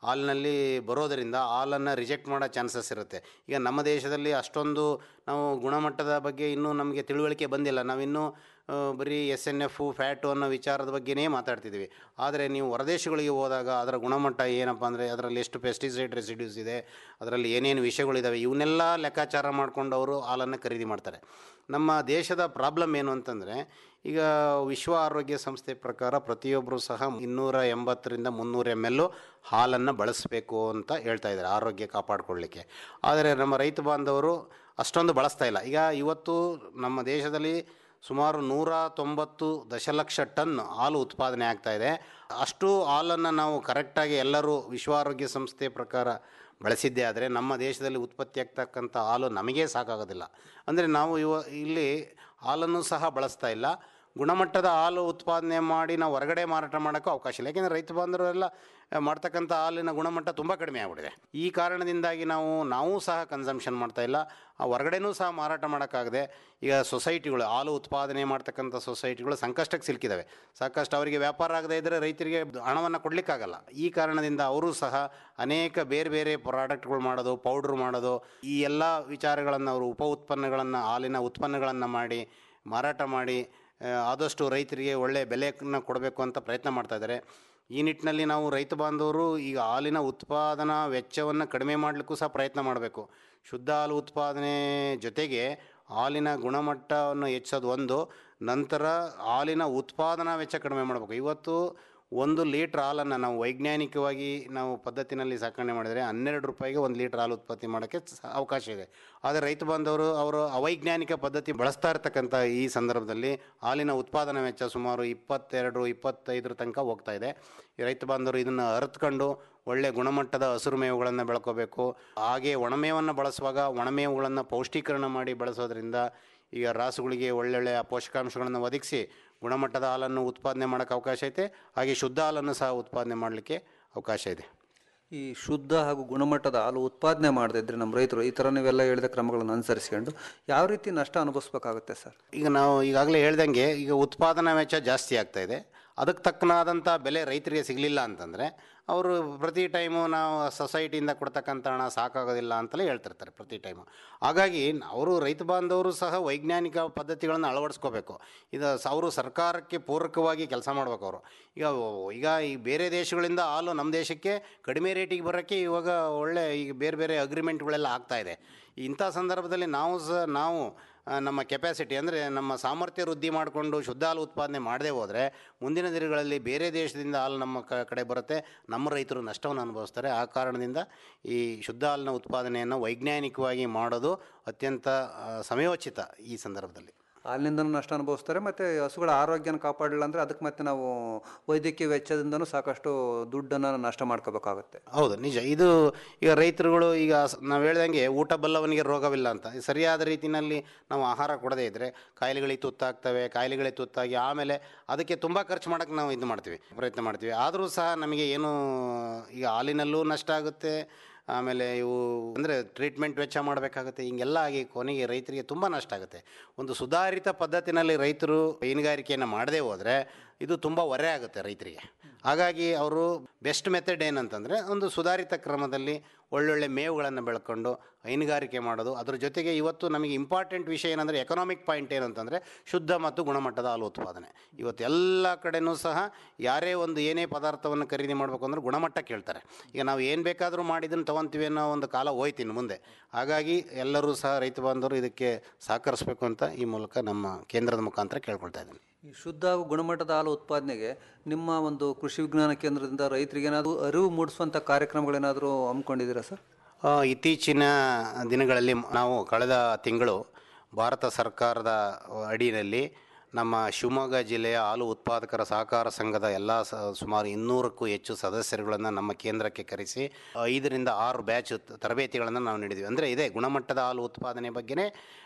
ಹಾಲಿನಲ್ಲಿ ಬರೋದರಿಂದ ಹಾಲನ್ನು ರಿಜೆಕ್ಟ್ ಮಾಡೋ ಚಾನ್ಸಸ್ ಇರುತ್ತೆ ಈಗ ನಮ್ಮ ದೇಶದಲ್ಲಿ ಅಷ್ಟೊಂದು ನಾವು ಗುಣಮಟ್ಟದ ಬಗ್ಗೆ ಇನ್ನೂ ನಮಗೆ ತಿಳುವಳಿಕೆ ಬಂದಿಲ್ಲ ನಾವಿನ್ನೂ ಆ, ಬರೀ ಎಸ್ ಎನ್ ಎಫು ಫ್ಯಾಟು ಅನ್ನೋ ವಿಚಾರದ ಬಗ್ಗೆನೇ ಮಾತಾಡ್ತಿದ್ವಿ ಆದರೆ ನೀವು ಹೊರದೇಶಗಳಿಗೆ ಹೋದಾಗ ಅದರ ಗುಣಮಟ್ಟ ಏನಪ್ಪ ಅಂದರೆ ಅದರಲ್ಲಿ ಎಷ್ಟು ಪೆಸ್ಟಿಸೈಡ್ ರೆಸಿಡ್ಯೂಸ್ ಇದೆ ಅದರಲ್ಲಿ ಏನೇನು ವಿಷಯಗಳಿದ್ದಾವೆ ಇವನ್ನೆಲ್ಲ ಲೆಕ್ಕಾಚಾರ ಮಾಡಿಕೊಂಡು ಅವರು ಹಾಲನ್ನು ಖರೀದಿ ಮಾಡ್ತಾರೆ ನಮ್ಮ ದೇಶದ ಪ್ರಾಬ್ಲಮ್ ಏನು ಅಂತಂದರೆ ಈಗ ವಿಶ್ವ ಆರೋಗ್ಯ ಸಂಸ್ಥೆ ಪ್ರಕಾರ ಪ್ರತಿಯೊಬ್ಬರು ಸಹ ಇನ್ನೂರ ಎಂಬತ್ತರಿಂದ ಮುನ್ನೂರು ಎಮ್ ಎಲ್ಲು ಹಾಲನ್ನು ಬಳಸಬೇಕು ಅಂತ ಹೇಳ್ತಾ ಇದ್ದಾರೆ ಆರೋಗ್ಯ ಕಾಪಾಡಿಕೊಳ್ಳಿಕ್ಕೆ ಆದರೆ ನಮ್ಮ ರೈತ ಬಾಂಧವರು ಅಷ್ಟೊಂದು ಬಳಸ್ತಾ ಇಲ್ಲ ಈಗ ಇವತ್ತು ನಮ್ಮ ದೇಶದಲ್ಲಿ ಸುಮಾರು ನೂರ ತೊಂಬತ್ತು ದಶಲಕ್ಷ ಟನ್ ಹಾಲು ಉತ್ಪಾದನೆ ಆಗ್ತಾ ಇದೆ ಅಷ್ಟು ಹಾಲನ್ನು ನಾವು ಕರೆಕ್ಟಾಗಿ ಎಲ್ಲರೂ ವಿಶ್ವ ಆರೋಗ್ಯ ಸಂಸ್ಥೆ ಪ್ರಕಾರ ಬಳಸಿದ್ದೇ ಆದರೆ ನಮ್ಮ ದೇಶದಲ್ಲಿ ಉತ್ಪತ್ತಿ ಆಗ್ತಕ್ಕಂಥ ಹಾಲು ನಮಗೇ ಸಾಕಾಗೋದಿಲ್ಲ ಅಂದರೆ ನಾವು ಇವ ಇಲ್ಲಿ ಹಾಲನ್ನು ಸಹ ಬಳಸ್ತಾ ಇಲ್ಲ ಗುಣಮಟ್ಟದ ಹಾಲು ಉತ್ಪಾದನೆ ಮಾಡಿ ನಾವು ಹೊರಗಡೆ ಮಾರಾಟ ಮಾಡೋಕ್ಕೂ ಅವಕಾಶ ಇಲ್ಲ ಯಾಕೆಂದರೆ ರೈತ ಬಾಂಧವರೆಲ್ಲ ಆ, ಮಾಡ್ತಕ್ಕಂಥ ಹಾಲಿನ ಗುಣಮಟ್ಟ ತುಂಬ ಕಡಿಮೆ ಆಗಿಬಿಟ್ಟಿದೆ ಈ ಕಾರಣದಿಂದಾಗಿ ನಾವು ನಾವು ಸಹ ಕನ್ಸಂಪ್ಷನ್ ಮಾಡ್ತಾ ಇಲ್ಲ ಆ ಹೊರಗಡೆನೂ ಸಹ ಮಾರಾಟ ಮಾಡೋಕ್ಕಾಗದೆ ಈಗ ಸೊಸೈಟಿಗಳು ಹಾಲು ಉತ್ಪಾದನೆ ಮಾಡ್ತಕ್ಕಂಥ ಸೊಸೈಟಿಗಳು ಸಂಕಷ್ಟಕ್ಕೆ ಸಿಲುಕಿದ್ದಾವೆ ಸಾಕಷ್ಟು ಅವರಿಗೆ ವ್ಯಾಪಾರ ಆಗದೇ ಇದ್ದರೆ ರೈತರಿಗೆ ಹಣವನ್ನು ಕೊಡಲಿಕ್ಕಾಗಲ್ಲ ಈ ಕಾರಣದಿಂದ ಅವರು ಸಹ ಅನೇಕ ಬೇರೆ ಬೇರೆ ಪ್ರಾಡಕ್ಟ್ಗಳು ಮಾಡೋದು ಪೌಡ್ರ್ ಮಾಡೋದು ಈ ಎಲ್ಲ ವಿಚಾರಗಳನ್ನು ಅವರು ಉಪ ಉತ್ಪನ್ನಗಳನ್ನು ಹಾಲಿನ ಉತ್ಪನ್ನಗಳನ್ನು ಮಾಡಿ ಮಾರಾಟ ಮಾಡಿ ಆ, ಆದಷ್ಟು ರೈತರಿಗೆ ಒಳ್ಳೆಯ ಬೆಲೆಯನ್ನು ಕೊಡಬೇಕು ಅಂತ ಪ್ರಯತ್ನ ಮಾಡ್ತಾ ಇದ್ದಾರೆ ಈ ನಿಟ್ಟಿನಲ್ಲಿ ನಾವು ರೈತ ಬಾಂಧವರು ಈಗ ಹಾಲಿನ ಉತ್ಪಾದನಾ ವೆಚ್ಚವನ್ನು ಕಡಿಮೆ ಮಾಡಲಿಕ್ಕೂ ಸಹ ಪ್ರಯತ್ನ ಮಾಡಬೇಕು ಶುದ್ಧ ಹಾಲು ಉತ್ಪಾದನೆ ಜೊತೆಗೆ ಹಾಲಿನ ಗುಣಮಟ್ಟವನ್ನು ಹೆಚ್ಚೋದು ಒಂದು ನಂತರ ಹಾಲಿನ ಉತ್ಪಾದನಾ ವೆಚ್ಚ ಕಡಿಮೆ ಮಾಡಬೇಕು ಇವತ್ತು ಒಂದು ಲೀಟ್ರ್ ಹಾಲನ್ನು ನಾವು ವೈಜ್ಞಾನಿಕವಾಗಿ ನಾವು ಪದ್ಧತಿನಲ್ಲಿ ಸಾಕಣೆ ಮಾಡಿದರೆ ಹನ್ನೆರಡು ರೂಪಾಯಿಗೆ ಒಂದು ಲೀಟ್ರ್ ಹಾಲು ಉತ್ಪತ್ತಿ ಮಾಡೋಕ್ಕೆ ಸ- ಅವಕಾಶ ಇದೆ ಆದರೆ ರೈತ ಬಾಂಧವರು ಅವರು ಅವೈಜ್ಞಾನಿಕ ಪದ್ಧತಿ ಬಳಸ್ತಾ ಇರ್ತಕ್ಕಂಥ ಈ ಸಂದರ್ಭದಲ್ಲಿ ಹಾಲಿನ ಉತ್ಪಾದನಾ ವೆಚ್ಚ ಸುಮಾರು ಇಪ್ಪತ್ತೆರಡು ಇಪ್ಪತ್ತೈದರ ತನಕ ಹೋಗ್ತಾ ಇದೆ ಈ ರೈತ ಬಾಂಧವರು ಇದನ್ನು ಅರಿತುಕೊಂಡು ಒಳ್ಳೆ ಗುಣಮಟ್ಟದ ಹಸಿರು ಮೇವುಗಳನ್ನು ಬೆಳ್ಕೋಬೇಕು ಹಾಗೆ ಒಣಮೇವನ್ನು ಬಳಸುವಾಗ ಒಣಮೇವುಗಳನ್ನು ಪೌಷ್ಟೀಕರಣ ಮಾಡಿ ಬಳಸೋದ್ರಿಂದ ಈಗ ರಾಸುಗಳಿಗೆ ಒಳ್ಳೊಳ್ಳೆಯ ಪೋಷಕಾಂಶಗಳನ್ನು ಒದಗಿಸಿ ಗುಣಮಟ್ಟದ ಹಾಲನ್ನು ಉತ್ಪಾದನೆ ಮಾಡೋಕ್ಕೆ ಅವಕಾಶ ಐತೆ ಹಾಗೆ ಶುದ್ಧ ಹಾಲನ್ನು ಸಹ ಉತ್ಪಾದನೆ ಮಾಡಲಿಕ್ಕೆ ಅವಕಾಶ ಇದೆ ಈ ಶುದ್ಧ ಹಾಗೂ ಗುಣಮಟ್ಟದ ಹಾಲು ಉತ್ಪಾದನೆ ಮಾಡದೇ ಇದ್ರೆ ನಮ್ಮ ರೈತರು ಈ ಥರ ನೀವೆಲ್ಲ ಹೇಳಿದ ಕ್ರಮಗಳನ್ನು ಅನುಸರಿಸ್ಕೊಂಡು ಯಾವ ರೀತಿ ನಷ್ಟ ಅನುಭವಿಸ್ಬೇಕಾಗುತ್ತೆ ಸರ್ ಈಗ ನಾವು ಈಗಾಗಲೇ ಹೇಳ್ದಂಗೆ ಈಗ ಉತ್ಪಾದನಾ ವೆಚ್ಚ ಜಾಸ್ತಿ ಆಗ್ತಾ ಇದೆ ಅದಕ್ಕೆ ತಕ್ಕನಾದಂಥ ಬೆಲೆ ರೈತರಿಗೆ ಸಿಗಲಿಲ್ಲ ಅಂತಂದರೆ ಅವರು ಪ್ರತಿ ಟೈಮು ನಾವು ಸೊಸೈಟಿಯಿಂದ ಕೊಡ್ತಕ್ಕಂಥ ಹಣ ಸಾಕಾಗೋದಿಲ್ಲ ಅಂತಲೇ ಹೇಳ್ತಿರ್ತಾರೆ ಪ್ರತಿ ಟೈಮು ಹಾಗಾಗಿ ಅವರು ರೈತ ಬಾಂಧವರು ಸಹ ವೈಜ್ಞಾನಿಕ ಪದ್ಧತಿಗಳನ್ನು ಅಳವಡಿಸ್ಕೋಬೇಕು ಇದು ಸ- ಅವರು ಸರ್ಕಾರಕ್ಕೆ ಪೂರಕವಾಗಿ ಕೆಲಸ ಮಾಡ್ಬೇಕು ಅವರು ಈಗ ಈಗ ಈ ಬೇರೆ ದೇಶಗಳಿಂದ ಹಾಲು ನಮ್ಮ ದೇಶಕ್ಕೆ ಕಡಿಮೆ ರೇಟಿಗೆ ಬರೋಕ್ಕೆ ಇವಾಗ ಒಳ್ಳೆ ಈಗ ಬೇರೆ ಬೇರೆ ಅಗ್ರಿಮೆಂಟ್ಗಳೆಲ್ಲ ಆಗ್ತಾ ಇದೆ ಇಂಥ ಸಂದರ್ಭದಲ್ಲಿ ನಾವು ಸಹ ನಾವು ಆ, ನಮ್ಮ ಕೆಪಾಸಿಟಿ ಅಂದರೆ ನಮ್ಮ ಸಾಮರ್ಥ್ಯ ವೃದ್ಧಿ ಮಾಡಿಕೊಂಡು ಶುದ್ಧ ಹಾಲು ಉತ್ಪಾದನೆ ಮಾಡದೇ ಹೋದರೆ ಮುಂದಿನ ದಿನಗಳಲ್ಲಿ ಬೇರೆ ದೇಶದಿಂದ ಹಾಲು ನಮ್ಮ ಕ ಕಡೆ ಬರುತ್ತೆ ನಮ್ಮ ರೈತರು ನಷ್ಟವನ್ನು ಅನುಭವಿಸ್ತಾರೆ ಆ ಕಾರಣದಿಂದ ಈ ಶುದ್ಧ ಹಾಲಿನ ಉತ್ಪಾದನೆಯನ್ನು ವೈಜ್ಞಾನಿಕವಾಗಿ ಮಾಡೋದು ಅತ್ಯಂತ ಆ, ಸಮಯೋಚಿತ ಈ ಸಂದರ್ಭದಲ್ಲಿ ಹಾಲಿನಿಂದ ನಷ್ಟ ಅನುಭವಿಸ್ತಾರೆ ಮತ್ತು ಹಸುಗಳ ಆರೋಗ್ಯನ ಕಾಪಾಡಲಿಲ್ಲ ಅಂದರೆ ಅದಕ್ಕೆ ಮತ್ತೆ ನಾವು ವೈದ್ಯಕೀಯ ವೆಚ್ಚದಿಂದನೂ ಸಾಕಷ್ಟು ದುಡ್ಡನ್ನು ನಷ್ಟ ಮಾಡ್ಕೋಬೇಕಾಗುತ್ತೆ ಹೌದು ನಿಜ ಇದು ಈಗ ರೈತರುಗಳು ಈಗ ಸ- ನಾವು ಹೇಳ್ದಂಗೆ ಊಟ ಬಲ್ಲವನಿಗೆ ರೋಗವಿಲ್ಲ ಅಂತ ಸರಿಯಾದ ರೀತಿಯಲ್ಲಿ ನಾವು ಆಹಾರ ಕೊಡದೇ ಇದ್ದರೆ ಕಾಯಿಲೆಗಳಿಗೆ ತುತ್ತಾಗ್ತವೆ ಕಾಯಿಲೆಗಳಿಗೆ ತುತ್ತಾಗಿ ಆಮೇಲೆ ಅದಕ್ಕೆ ತುಂಬ ಖರ್ಚು ಮಾಡೋಕ್ಕೆ ನಾವು ಇದು ಮಾಡ್ತೀವಿ ಪ್ರಯತ್ನ ಮಾಡ್ತೀವಿ ಆದರೂ ಸಹ ನಮಗೆ ಏನು ಈಗ ಹಾಲಿನಲ್ಲೂ ನಷ್ಟ ಆಗುತ್ತೆ ಆಮೇಲೆ ಇವು ಅಂದರೆ ಟ್ರೀಟ್ಮೆಂಟ್ ವೆಚ್ಚ ಮಾಡಬೇಕಾಗುತ್ತೆ ಹಿಂಗೆಲ್ಲ ಆಗಿ ಕೊನೆಗೆ ರೈತರಿಗೆ ತುಂಬ ನಷ್ಟ ಆಗುತ್ತೆ ಒಂದು ಸುಧಾರಿತ ಪದ್ಧತಿನಲ್ಲಿ ರೈತರು ಹೈನುಗಾರಿಕೆಯನ್ನು ಮಾಡದೇ ಹೋದರೆ ಇದು ತುಂಬ ಹೊರೆ ಆಗುತ್ತೆ ರೈತರಿಗೆ ಹಾಗಾಗಿ ಅವರು ಬೆಸ್ಟ್ ಮೆಥಡ್ ಏನಂತಂದರೆ ಒಂದು ಸುಧಾರಿತ ಕ್ರಮದಲ್ಲಿ ಒಳ್ಳೊಳ್ಳೆ ಮೇವುಗಳನ್ನು ಬೆಳ್ಕೊಂಡು ಹೈನುಗಾರಿಕೆ ಮಾಡೋದು ಅದ್ರ ಜೊತೆಗೆ ಇವತ್ತು ನಮಗೆ ಇಂಪಾರ್ಟೆಂಟ್ ವಿಷಯ ಏನಂದರೆ ಎಕನಾಮಿಕ್ ಪಾಯಿಂಟ್ ಏನಂತಂದರೆ ಶುದ್ಧ ಮತ್ತು ಗುಣಮಟ್ಟದ ಹಾಲು ಉತ್ಪಾದನೆ ಇವತ್ತು ಎಲ್ಲ ಕಡೆನೂ ಸಹ ಯಾರೇ ಒಂದು ಏನೇ ಪದಾರ್ಥವನ್ನು ಖರೀದಿ ಮಾಡಬೇಕು ಅಂದ್ರೆ ಗುಣಮಟ್ಟ ಕೇಳ್ತಾರೆ ಈಗ ನಾವು ಏನು ಬೇಕಾದರೂ ಮಾಡಿದ್ದನ್ನು ತೊಗೊತೀವಿ ಅನ್ನೋ ಒಂದು ಕಾಲ ಹೋಯ್ತು ಇನ್ನು ಮುಂದೆ ಹಾಗಾಗಿ ಎಲ್ಲರೂ ಸಹ ರೈತ ಬಾಂಧವರು ಇದಕ್ಕೆ ಸಹಕರಿಸಬೇಕು ಅಂತ ಈ ಮೂಲಕ ನಮ್ಮ ಕೇಂದ್ರದ ಮುಖಾಂತರ ಕೇಳ್ಕೊಳ್ತಾ ಇದ್ದೀನಿ ಈ ಶುದ್ಧ ಹಾಗೂ ಗುಣಮಟ್ಟದ ಹಾಲು ಉತ್ಪಾದನೆಗೆ ನಿಮ್ಮ ಒಂದು ಕೃಷಿ ವಿಜ್ಞಾನ ಕೇಂದ್ರದಿಂದ ರೈತರಿಗೆ ಏನಾದರೂ ಅರಿವು ಮೂಡಿಸುವಂಥ ಕಾರ್ಯಕ್ರಮಗಳೇನಾದರೂ ಹಮ್ಮಿಕೊಂಡಿದ್ದೀರಾ ಸರ್ ಆ, ಇತ್ತೀಚಿನ ದಿನಗಳಲ್ಲಿ ನಾವು ಕಳೆದ ತಿಂಗಳು ಭಾರತ ಸರ್ಕಾರದ ಅಡಿಯಲ್ಲಿ ನಮ್ಮ ಶಿವಮೊಗ್ಗ ಜಿಲ್ಲೆಯ ಹಾಲು ಉತ್ಪಾದಕರ ಸಹಕಾರ ಸಂಘದ ಎಲ್ಲ ಸ ಸುಮಾರು ಇನ್ನೂರಕ್ಕೂ ಹೆಚ್ಚು ಸದಸ್ಯರುಗಳನ್ನು ನಮ್ಮ ಕೇಂದ್ರಕ್ಕೆ ಕರೆಸಿ ಐದರಿಂದ ಆರು ಬ್ಯಾಚ್ ತರಬೇತಿಗಳನ್ನು ನಾವು ನೀಡಿದ್ವಿ ಅಂದರೆ ಇದೇ ಗುಣಮಟ್ಟದ ಹಾಲು ಉತ್ಪಾದನೆ ಬಗ್ಗೆನೇ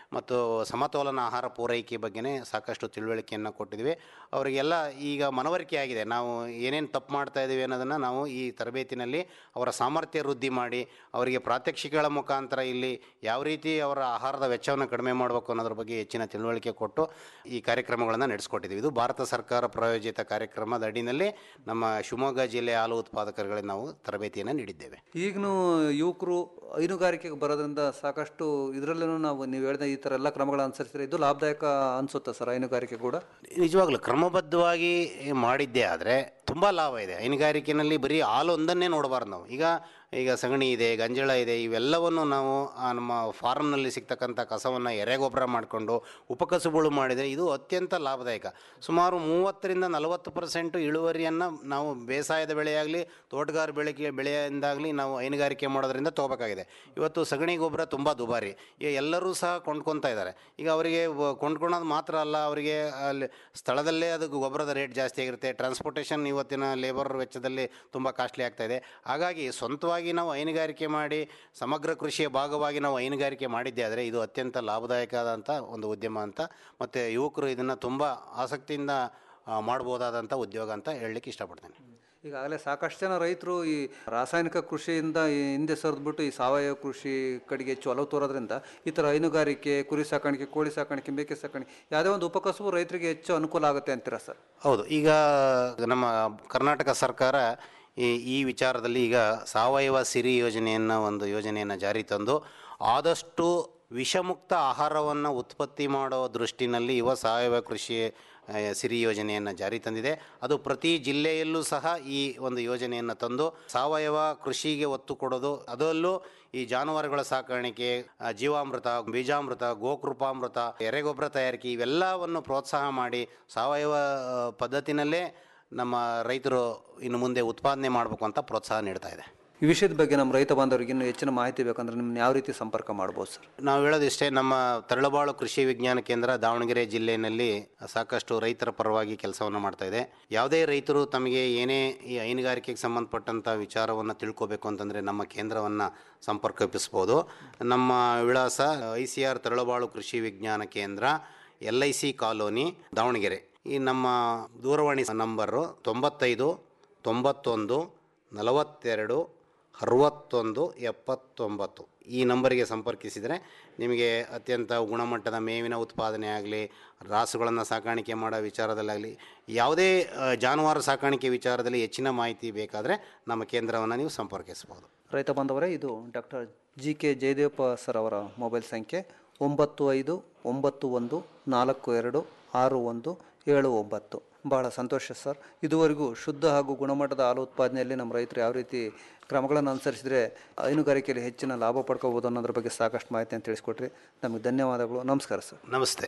ಮತ್ತು ಸಮತೋಲನ ಆಹಾರ ಪೂರೈಕೆ ಬಗ್ಗೆನೇ ಸಾಕಷ್ಟು ತಿಳುವಳಿಕೆಯನ್ನು ಕೊಟ್ಟಿದ್ವಿ ಅವರಿಗೆಲ್ಲ ಈಗ ಮನವರಿಕೆ ಆಗಿದೆ ನಾವು ಏನೇನು ತಪ್ಪು ಮಾಡ್ತಾ ಇದ್ದೀವಿ ಅನ್ನೋದನ್ನು ನಾವು ಈ ತರಬೇತಿನಲ್ಲಿ ಅವರ ಸಾಮರ್ಥ್ಯ ವೃದ್ಧಿ ಮಾಡಿ ಅವರಿಗೆ ಪ್ರಾತ್ಯಕ್ಷಿಕೆಗಳ ಮುಖಾಂತರ ಇಲ್ಲಿ ಯಾವ ರೀತಿ ಅವರ ಆಹಾರದ ವೆಚ್ಚವನ್ನು ಕಡಿಮೆ ಮಾಡಬೇಕು ಅನ್ನೋದ್ರ ಬಗ್ಗೆ ಹೆಚ್ಚಿನ ತಿಳುವಳಿಕೆ ಕೊಟ್ಟು ಈ ಕಾರ್ಯಕ್ರಮಗಳನ್ನು ನಡೆಸ್ಕೊಟ್ಟಿದ್ದೀವಿ ಇದು ಭಾರತ ಸರ್ಕಾರ ಪ್ರಾಯೋಜಿತ ಕಾರ್ಯಕ್ರಮದ ಅಡಿನಲ್ಲಿ ನಮ್ಮ ಶಿವಮೊಗ್ಗ ಜಿಲ್ಲೆಯ ಹಾಲು ಉತ್ಪಾದಕರುಗಳಿಗೆ ನಾವು ತರಬೇತಿಯನ್ನು ನೀಡಿದ್ದೇವೆ ಈಗಲೂ ಯುವಕರು ಹೈನುಗಾರಿಕೆಗೆ ಬರೋದ್ರಿಂದ ಸಾಕಷ್ಟು ಇದರಲ್ಲೂ ನಾವು ನೀವು ಹೇಳಿದ ಈ ಥರ ಎಲ್ಲ ಕ್ರಮಗಳು ಅನುಸರಿಸಿದ್ರೆ ಇದು ಲಾಭದಾಯಕ ಅನಿಸುತ್ತೆ ಸರ್ ಹೈನುಗಾರಿಕೆ ಕೂಡ ನಿಜವಾಗ್ಲೂ ಕ್ರಮಬದ್ಧವಾಗಿ ಮಾಡಿದ್ದೇ ಆದರೆ ತುಂಬ ಲಾಭ ಇದೆ ಹೈನುಗಾರಿಕೆಯಲ್ಲಿ ಬರೀ ಹಾಲು ಒಂದನ್ನೇ ನೋಡಬಾರ್ದು ನಾವು ಈಗ ಈಗ ಸಗಣಿ ಇದೆ ಗಂಜಳ ಇದೆ ಇವೆಲ್ಲವನ್ನು ನಾವು ಆ ನಮ್ಮ ಫಾರ್ಮ್ನಲ್ಲಿ ಸಿಗ್ತಕ್ಕಂಥ ಕಸವನ್ನು ಎರೆಗೊಬ್ಬರ ಮಾಡಿಕೊಂಡು ಉಪಕಸುಗಳು ಮಾಡಿದರೆ ಇದು ಅತ್ಯಂತ ಲಾಭದಾಯಕ ಸುಮಾರು ಮೂವತ್ತರಿಂದ ನಲವತ್ತು ಪರ್ಸೆಂಟು ಇಳುವರಿಯನ್ನು ನಾವು ಬೇಸಾಯದ ಬೆಳೆಯಾಗಲಿ ತೋಟಗಾರ ಬೆಳೆಗೆ ಬೆಳೆಯಿಂದಾಗಲಿ ನಾವು ಹೈನುಗಾರಿಕೆ ಮಾಡೋದ್ರಿಂದ ತೊಗೋಬೇಕಾಗಿದೆ ಇವತ್ತು ಸಗಣಿ ಗೊಬ್ಬರ ತುಂಬ ದುಬಾರಿ ಈಗ ಎಲ್ಲರೂ ಸಹ ಕೊಂಡ್ಕೊತಾ ಇದ್ದಾರೆ ಈಗ ಅವರಿಗೆ ವ- ಕೊಂಡ್ಕೊಳೋದು ಮಾತ್ರ ಅಲ್ಲ ಅವರಿಗೆ ಅಲ್ಲಿ ಸ್ಥಳದಲ್ಲೇ ಅದು ಗೊಬ್ಬರದ ರೇಟ್ ಜಾಸ್ತಿ ಆಗಿರುತ್ತೆ ಟ್ರಾನ್ಸ್ಪೋರ್ಟೇಷನ್ ಇವತ್ತಿನ ಲೇಬರ್ ವೆಚ್ಚದಲ್ಲಿ ತುಂಬ ಕಾಸ್ಟ್ಲಿ ಆಗ್ತಾ ಇದೆ ಹಾಗಾಗಿ ಸ್ವಂತವಾಗಿ ನಾವು ಹೈನುಗಾರಿಕೆ ಮಾಡಿ ಸಮಗ್ರ ಕೃಷಿಯ ಭಾಗವಾಗಿ ನಾವು ಹೈನುಗಾರಿಕೆ ಮಾಡಿದ್ದೇ ಆದರೆ ಇದು ಅತ್ಯಂತ ಲಾಭದಾಯಕ ಆದಂಥ ಒಂದು ಉದ್ಯಮ ಅಂತ ಮತ್ತು ಯುವಕರು ಇದನ್ನು ತುಂಬ ಆಸಕ್ತಿಯಿಂದ ಆ, ಮಾಡ್ಬೋದಾದಂಥ ಉದ್ಯೋಗ ಅಂತ ಹೇಳಲಿಕ್ಕೆ ಇಷ್ಟಪಡ್ತೇನೆ ಈಗಾಗಲೇ ಸಾಕಷ್ಟು ಜನ ರೈತರು ಈ ರಾಸಾಯನಿಕ ಕೃಷಿಯಿಂದ ಈ ಹಿಂದೆ ಸರಿದ್ಬಿಟ್ಟು ಈ ಸಾವಯವ ಕೃಷಿ ಕಡೆಗೆ ಹೆಚ್ಚು ಒಲವು ತೋರೋದ್ರಿಂದ ಈ ಥರ ಹೈನುಗಾರಿಕೆ ಕುರಿ ಸಾಕಾಣಿಕೆ ಕೋಳಿ ಸಾಕಾಣಿಕೆ ಮೇಕೆ ಸಾಕಾಣಿಕೆ ಯಾವುದೇ ಒಂದು ಉಪಕಸಬು ರೈತರಿಗೆ ಹೆಚ್ಚು ಅನುಕೂಲ ಆಗುತ್ತೆ ಅಂತೀರಾ ಸರ್ ಹೌದು ಈಗ ನಮ್ಮ ಕರ್ನಾಟಕ ಸರ್ಕಾರ ಈ ಈ ವಿಚಾರದಲ್ಲಿ ಈಗ ಸಾವಯವ ಸಿರಿ ಯೋಜನೆಯನ್ನು ಒಂದು ಯೋಜನೆಯನ್ನು ಜಾರಿ ತಂದು ಆದಷ್ಟು ವಿಷಮುಕ್ತ ಆಹಾರವನ್ನು ಉತ್ಪತ್ತಿ ಮಾಡೋ ದೃಷ್ಟಿನಲ್ಲಿ ಯುವ ಸಾವಯವ ಕೃಷಿ ಆ, ಸಿರಿ ಯೋಜನೆಯನ್ನು ಜಾರಿ ತಂದಿದೆ ಅದು ಪ್ರತಿ ಜಿಲ್ಲೆಯಲ್ಲೂ ಸಹ ಈ ಒಂದು ಯೋಜನೆಯನ್ನು ತಂದು ಸಾವಯವ ಕೃಷಿಗೆ ಒತ್ತು ಕೊಡೋದು ಅದರಲ್ಲೂ ಈ ಜಾನುವಾರುಗಳ ಸಾಕಾಣಿಕೆ ಆ, ಜೀವಾಮೃತ ಬೀಜಾಮೃತ ಗೋಕೃಪಾಮೃತ ಎರೆಗೊಬ್ಬರ ತಯಾರಿಕೆ ಇವೆಲ್ಲವನ್ನು ಪ್ರೋತ್ಸಾಹ ಮಾಡಿ ಸಾವಯವ ಆ, ಪದ್ಧತಿನಲ್ಲೇ ನಮ್ಮ ರೈತರು ಇನ್ನು ಮುಂದೆ ಉತ್ಪಾದನೆ ಮಾಡಬೇಕು ಅಂತ ಪ್ರೋತ್ಸಾಹ ನೀಡ್ತಾ ಇದೆ ಈ ವಿಷಯದ ಬಗ್ಗೆ ನಮ್ಮ ರೈತ ಬಾಂಧವರಿಗೆ ಇನ್ನೂ ಹೆಚ್ಚಿನ ಮಾಹಿತಿ ಬೇಕಂದ್ರೆ ನಿಮ್ಮನ್ನ ಯಾವ ರೀತಿ ಸಂಪರ್ಕ ಮಾಡ್ಬೋದು ಸರ್ ನಾವು ಹೇಳೋದಿಷ್ಟೇ ನಮ್ಮ ತರಳಬಾಳು ಕೃಷಿ ವಿಜ್ಞಾನ ಕೇಂದ್ರ ದಾವಣಗೆರೆ ಜಿಲ್ಲೆಯಲ್ಲಿ ಸಾಕಷ್ಟು ರೈತರ ಪರವಾಗಿ ಕೆಲಸವನ್ನು ಮಾಡ್ತಾ ಇದೆ ಯಾವುದೇ ರೈತರು ತಮಗೆ ಏನೇ ಈ ಹೈನುಗಾರಿಕೆಗೆ ಸಂಬಂಧಪಟ್ಟಂಥ ವಿಚಾರವನ್ನು ತಿಳ್ಕೋಬೇಕು ಅಂತಂದರೆ ನಮ್ಮ ಕೇಂದ್ರವನ್ನು ಸಂಪರ್ಕಿಸ್ಬೋದು ನಮ್ಮ ವಿಳಾಸ ಐ ಸಿ ಆರ್ ತರಳಬಾಳು ಕೃಷಿ ವಿಜ್ಞಾನ ಕೇಂದ್ರ L I C colony Davanagere ಈ ನಮ್ಮ ದೂರವಾಣಿ ನಂಬರು ತೊಂಬತ್ತೈದು ತೊಂಬತ್ತೊಂದು ನಲವತ್ತೆರಡು ಅರವತ್ತೊಂದು ಎಪ್ಪತ್ತೊಂಬತ್ತು ಈ ನಂಬರಿಗೆ ಸಂಪರ್ಕಿಸಿದರೆ ನಿಮಗೆ ಅತ್ಯಂತ ಗುಣಮಟ್ಟದ ಮೇವಿನ ಉತ್ಪಾದನೆ ಆಗಲಿ ರಾಸುಗಳನ್ನು ಸಾಕಾಣಿಕೆ ಮಾಡೋ ವಿಚಾರದಲ್ಲಾಗಲಿ ಯಾವುದೇ ಆ, ಜಾನುವಾರು ಸಾಕಾಣಿಕೆ ವಿಚಾರದಲ್ಲಿ ಹೆಚ್ಚಿನ ಮಾಹಿತಿ ಬೇಕಾದರೆ ನಮ್ಮ ಕೇಂದ್ರವನ್ನು ನೀವು ಸಂಪರ್ಕಿಸ್ಬೋದು ರೈತ ಬಾಂಧವರೇ ಇದು doctor G K Jayadevappa sir ಅವರ ಮೊಬೈಲ್ ಸಂಖ್ಯೆ ಒಂಬತ್ತು ಐದು ಒಂಬತ್ತು ಒಂದು ನಾಲ್ಕು ಎರಡು ಆರು ಒಂದು ಏಳು ಒಂಬತ್ತು ಭಾಳ ಸಂತೋಷ ಸರ್ ಇದುವರೆಗೂ ಶುದ್ಧ ಹಾಗೂ ಗುಣಮಟ್ಟದ ಹಾಲು ಉತ್ಪಾದನೆಯಲ್ಲಿ ನಮ್ಮ ರೈತರು ಯಾವ ರೀತಿ ಕ್ರಮಗಳನ್ನು ಅನುಸರಿಸಿದರೆ ಹೈನುಗಾರಿಕೆಯಲ್ಲಿ ಹೆಚ್ಚಿನ ಲಾಭ ಪಡ್ಕೋಬೋದು ಅನ್ನೋದ್ರ ಬಗ್ಗೆ ಸಾಕಷ್ಟು ಮಾಹಿತಿಯನ್ನು ತಿಳಿಸ್ಕೊಟ್ರಿ ನಮಗೆ ಧನ್ಯವಾದಗಳು ನಮಸ್ಕಾರ ಸರ್ ನಮಸ್ತೆ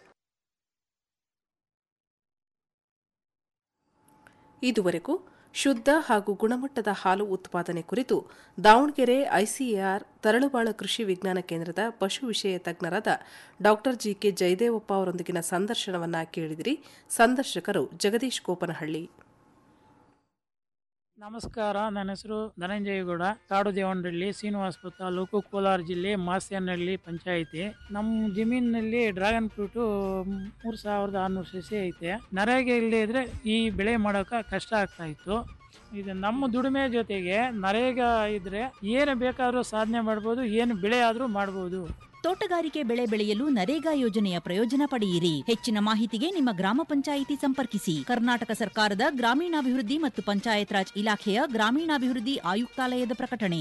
ಇದುವರೆಗೂ ಶುದ್ಧ ಹಾಗೂ ಗುಣಮಟ್ಟದ ಹಾಲು ಉತ್ಪಾದನೆ ಕುರಿತು ದಾವಣಗೆರೆ ಐಸಿಎಆರ್ ತರಳುಬಾಳ ಕೃಷಿ ವಿಜ್ಞಾನ ಕೇಂದ್ರದ ಪಶು ವಿಷಯ ತಜ್ಞರಾದ ಡಾಕ್ಟರ್ ಜಿಕೆ ಜಯದೇವಪ್ಪ ಅವರೊಂದಿಗಿನ ಸಂದರ್ಶನವನ್ನ ಕೇಳಿದಿರಿ ಸಂದರ್ಶಕರು ಜಗದೀಶ್ ಕೋಪನಹಳ್ಳಿ ನಮಸ್ಕಾರ ನನ್ನ ಹೆಸರು ಧನಂಜಯಗೌಡ ಕಾಡು ದೇವನಹಳ್ಳಿ ಶ್ರೀನಿವಾಸಪುರ ತಾಲೂಕು ಕೋಲಾರ ಜಿಲ್ಲೆ ಮಾಸ್ಯನಹಳ್ಳಿ ಪಂಚಾಯಿತಿ ನಮ್ಮ ಜಮೀನಿನಲ್ಲಿ ಡ್ರ್ಯಾಗನ್ ಫ್ರೂಟ್ ಮೂರು ಸಾವಿರದ ಆರುನೂರು ಸಸಿ ಐತೆ ನರೇಗೆ ಇಲ್ಲದೆ ಇದ್ರೆ ಈ ಬೆಳೆ ಮಾಡೋಕೆ ಕಷ್ಟ ಆಗ್ತಾ ಇತ್ತು ಇದು ನಮ್ಮ ದುಡಿಮೆ ಜೊತೆಗೆ ನರೇಗ ಇದ್ರೆ ಏನು ಬೇಕಾದರೂ ಸಾಧನೆ ಮಾಡ್ಬೋದು ಏನು ಬೆಳೆ ಆದರೂ ಮಾಡ್ಬೋದು ತೋಟಗಾರಿಕೆ ಬೆಳೆ ಬೆಳೆಯಲು ನರೇಗಾ ಯೋಜನೆಯ ಪ್ರಯೋಜನ ಪಡೆಯಿರಿ ಹೆಚ್ಚಿನ ಮಾಹಿತಿಗೆ ನಿಮ್ಮ ಗ್ರಾಮ ಪಂಚಾಯಿತಿ ಸಂಪರ್ಕಿಸಿ ಕರ್ನಾಟಕ ಸರ್ಕಾರದ ಗ್ರಾಮೀಣಾಭಿವೃದ್ಧಿ ಮತ್ತು ಪಂಚಾಯತ್ ರಾಜ್ ಇಲಾಖೆಯ ಗ್ರಾಮೀಣಾಭಿವೃದ್ಧಿ ಆಯುಕ್ತಾಲಯದ ಪ್ರಕಟಣೆ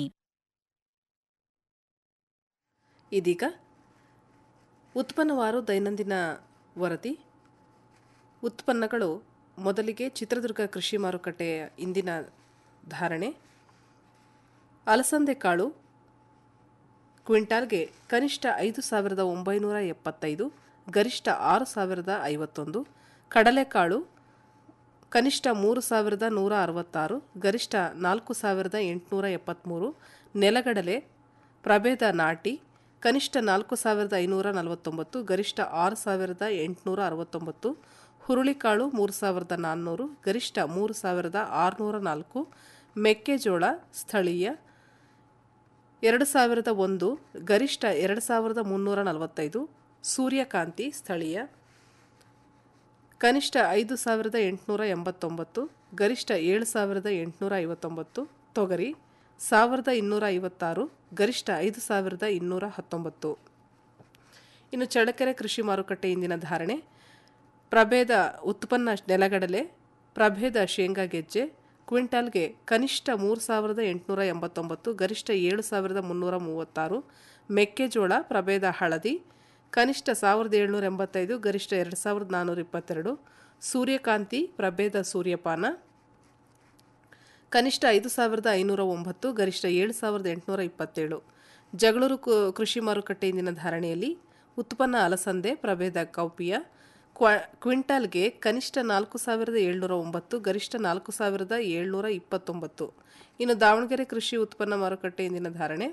ಇದೀಗ ಉತ್ಪನ್ನವಾರು ದೈನಂದಿನ ವರದಿ ಉತ್ಪನ್ನಗಳು ಮೊದಲಿಗೆ ಚಿತ್ರದುರ್ಗ ಕೃಷಿ ಮಾರುಕಟ್ಟೆಯ ಇಂದಿನ ಧಾರಣೆ ಅಲಸಂದೆ ಕಾಳು ಕ್ವಿಂಟಾಲ್ಗೆ ಕನಿಷ್ಠ ಐದು ಸಾವಿರದ ಒಂಬೈನೂರ ಎಪ್ಪತ್ತೈದು ಗರಿಷ್ಠ ಆರು ಸಾವಿರದ ಐವತ್ತೊಂದು ಕಡಲೆಕಾಳು ಕನಿಷ್ಠ ಮೂರು ಸಾವಿರದ ನೂರ ಅರವತ್ತಾರು ಗರಿಷ್ಠ ನಾಲ್ಕು ಸಾವಿರದ ಎಂಟುನೂರ ಎಪ್ಪತ್ತ್ಮೂರು ನೆಲಗಡಲೆ ಪ್ರಭೇದ ನಾಟಿ ಕನಿಷ್ಠ ನಾಲ್ಕು ಸಾವಿರದ ಐನೂರ ನಲವತ್ತೊಂಬತ್ತು ಗರಿಷ್ಠ ಆರು ಸಾವಿರದ ಎಂಟುನೂರ ಅರವತ್ತೊಂಬತ್ತು ಹುರುಳಿಕಾಳು ಮೂರು ಸಾವಿರದ ನಾನ್ನೂರು ಗರಿಷ್ಠ ಮೂರು ಸಾವಿರದ ಆರುನೂರ ನಾಲ್ಕು ಮೆಕ್ಕೆಜೋಳ ಸ್ಥಳೀಯ ಎರಡು ಸಾವಿರದ ಒಂದು ಗರಿಷ್ಠ ಎರಡು ಸಾವಿರದ ಮುನ್ನೂರ ನಲವತ್ತೈದು ಸೂರ್ಯಕಾಂತಿ ಸ್ಥಳೀಯ ಕನಿಷ್ಠ ಐದು ಸಾವಿರದ ಎಂಟುನೂರ ಎಂಬತ್ತೊಂಬತ್ತು ಗರಿಷ್ಠ ಏಳು ಸಾವಿರದ ಎಂಟುನೂರ ಐವತ್ತೊಂಬತ್ತು ತೊಗರಿ ಸಾವಿರದ ಇನ್ನೂರ ಐವತ್ತಾರು ಗರಿಷ್ಠ ಐದು ಸಾವಿರದ ಇನ್ನೂರ ಹತ್ತೊಂಬತ್ತು ಇನ್ನು ಚಳ್ಳಕೆರೆ ಕೃಷಿ ಮಾರುಕಟ್ಟೆ ಇಂದಿನ ಧಾರಣೆ ಪ್ರಭೇದ ಉತ್ಪನ್ನ ನೆಲಗಡಲೆ ಪ್ರಭೇದ ಶೇಂಗಾ ಗೆಜ್ಜೆ ಕ್ವಿಂಟಾಲ್ಗೆ ಕನಿಷ್ಠ ಮೂರು ಸಾವಿರದ ಎಂಟುನೂರ ಎಂಬತ್ತೊಂಬತ್ತು ಗರಿಷ್ಠ ಏಳು ಸಾವಿರದ ಮುನ್ನೂರ ಮೂವತ್ತಾರು ಮೆಕ್ಕೆಜೋಳ ಪ್ರಭೇದ ಹಳದಿ ಕನಿಷ್ಠ ಸಾವಿರದ ಏಳ್ನೂರ ಎಂಬತ್ತೈದು ಗರಿಷ್ಠ ಎರಡು ಸಾವಿರದ ನಾನ್ನೂರ ಇಪ್ಪತ್ತೆರಡು ಸೂರ್ಯಕಾಂತಿ ಪ್ರಭೇದ ಸೂರ್ಯಪಾನ ಕನಿಷ್ಠ ಐದು ಸಾವಿರದ ಐನೂರ ಒಂಬತ್ತು ಗರಿಷ್ಠ ಏಳು ಸಾವಿರದ ಎಂಟುನೂರ ಇಪ್ಪತ್ತೇಳು ಜಗಳೂರು ಕು- ಕೃಷಿ ಮಾರುಕಟ್ಟೆ ಇಂದಿನ ಧಾರಣೆಯಲ್ಲಿ ಉತ್ಪನ್ನ ಅಲಸಂದೆ ಪ್ರಭೇದ ಕೌಪಿಯ ಕ್ವ- ಕ್ವಿಂಟಾಲ್ಗೆ ಕನಿಷ್ಠ ನಾಲ್ಕು ಸಾವಿರದ ಏಳ್ನೂರ ಒಂಬತ್ತು ಗರಿಷ್ಠ ನಾಲ್ಕು ಸಾವಿರದ ಏಳ್ನೂರ ಇಪ್ಪತ್ತೊಂಬತ್ತು ಇನ್ನು ದಾವಣಗೆರೆ ಕೃಷಿ ಉತ್ಪನ್ನ ಮಾರುಕಟ್ಟೆ ಇಂದಿನ ಧಾರಣೆ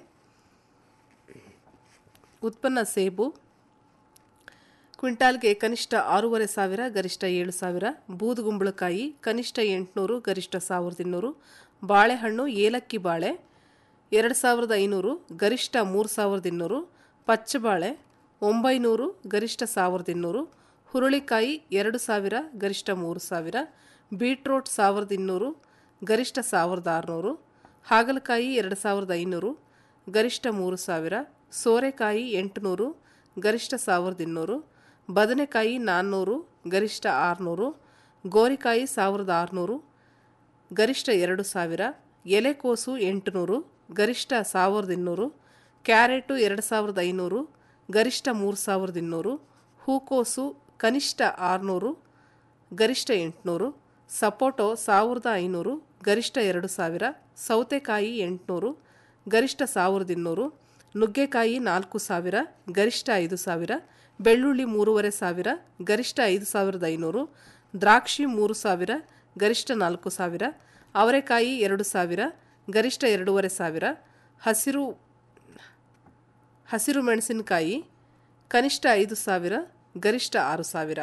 ಉತ್ಪನ್ನ ಸೇಬು ಕ್ವಿಂಟಾಲ್ಗೆ ಕನಿಷ್ಠ ಆರೂವರೆ ಸಾವಿರ ಗರಿಷ್ಠ ಏಳು ಸಾವಿರ ಬೂದುಗುಂಬಳಕಾಯಿ ಕನಿಷ್ಠ ಎಂಟುನೂರು ಗರಿಷ್ಠ ಸಾವಿರದ ಇನ್ನೂರು ಬಾಳೆಹಣ್ಣು ಏಲಕ್ಕಿ ಬಾಳೆ ಎರಡು ಸಾವಿರದ ಐನೂರು ಗರಿಷ್ಠ ಮೂರು ಸಾವಿರದ ಇನ್ನೂರು ಪಚ್ಚಬಾಳೆ ಒಂಬೈನೂರು ಗರಿಷ್ಠ ಸಾವಿರದ ಇನ್ನೂರು ಹುರುಳಿಕಾಯಿ ಎರಡು ಸಾವಿರ ಗರಿಷ್ಠ ಮೂರು ಸಾವಿರ ಬೀಟ್ರೋಟ್ ಸಾವಿರದ ಇನ್ನೂರು ಗರಿಷ್ಠ ಸಾವಿರದ ಆರುನೂರು ಹಾಗಲಕಾಯಿ ಎರಡು ಸಾವಿರದ ಐನೂರು ಗರಿಷ್ಠ ಮೂರು ಸಾವಿರ ಸೋರೆಕಾಯಿ ಎಂಟುನೂರು ಗರಿಷ್ಠ ಸಾವಿರದ ಇನ್ನೂರು ಬದನೆಕಾಯಿ ನಾನ್ನೂರು ಗರಿಷ್ಠ ಆರುನೂರು ಗೋರಿಕಾಯಿ ಸಾವಿರದ ಆರುನೂರು ಗರಿಷ್ಠ ಎರಡು ಸಾವಿರ ಎಲೆಕೋಸು ಎಂಟುನೂರು ಗರಿಷ್ಠ ಸಾವಿರದ ಇನ್ನೂರು ಕ್ಯಾರೆಟು ಎರಡು ಸಾವಿರದ ಐನೂರು ಗರಿಷ್ಠ ಮೂರು ಸಾವಿರದ ಇನ್ನೂರು ಹೂಕೋಸು ಕನಿಷ್ಠ ಆರುನೂರು ಗರಿಷ್ಠ ಎಂಟುನೂರು ಸಪೋಟೊ ಸಾವಿರದ ಐನೂರು ಗರಿಷ್ಠ ಎರಡು ಸಾವಿರ ಸೌತೆಕಾಯಿ ಎಂಟುನೂರು ಗರಿಷ್ಠ ಸಾವಿರದ ಇನ್ನೂರು ನುಗ್ಗೆಕಾಯಿ ನಾಲ್ಕು ಸಾವಿರ ಗರಿಷ್ಠ ಐದು ಸಾವಿರ ಬೆಳ್ಳುಳ್ಳಿ ಮೂರುವರೆ ಸಾವಿರ ಗರಿಷ್ಠ ಐದು ಸಾವಿರದ ಐನೂರು ದ್ರಾಕ್ಷಿ ಮೂರು ಸಾವಿರ ಗರಿಷ್ಠ ನಾಲ್ಕು ಸಾವಿರ ಅವರೆಕಾಯಿ ಎರಡು ಸಾವಿರ ಗರಿಷ್ಠ ಎರಡೂವರೆ ಸಾವಿರ ಹಸಿರು ಹಸಿರು ಮೆಣಸಿನಕಾಯಿ ಕನಿಷ್ಠ ಐದು ಸಾವಿರ ಗರಿಷ್ಠ ಆರು ಸಾವಿರ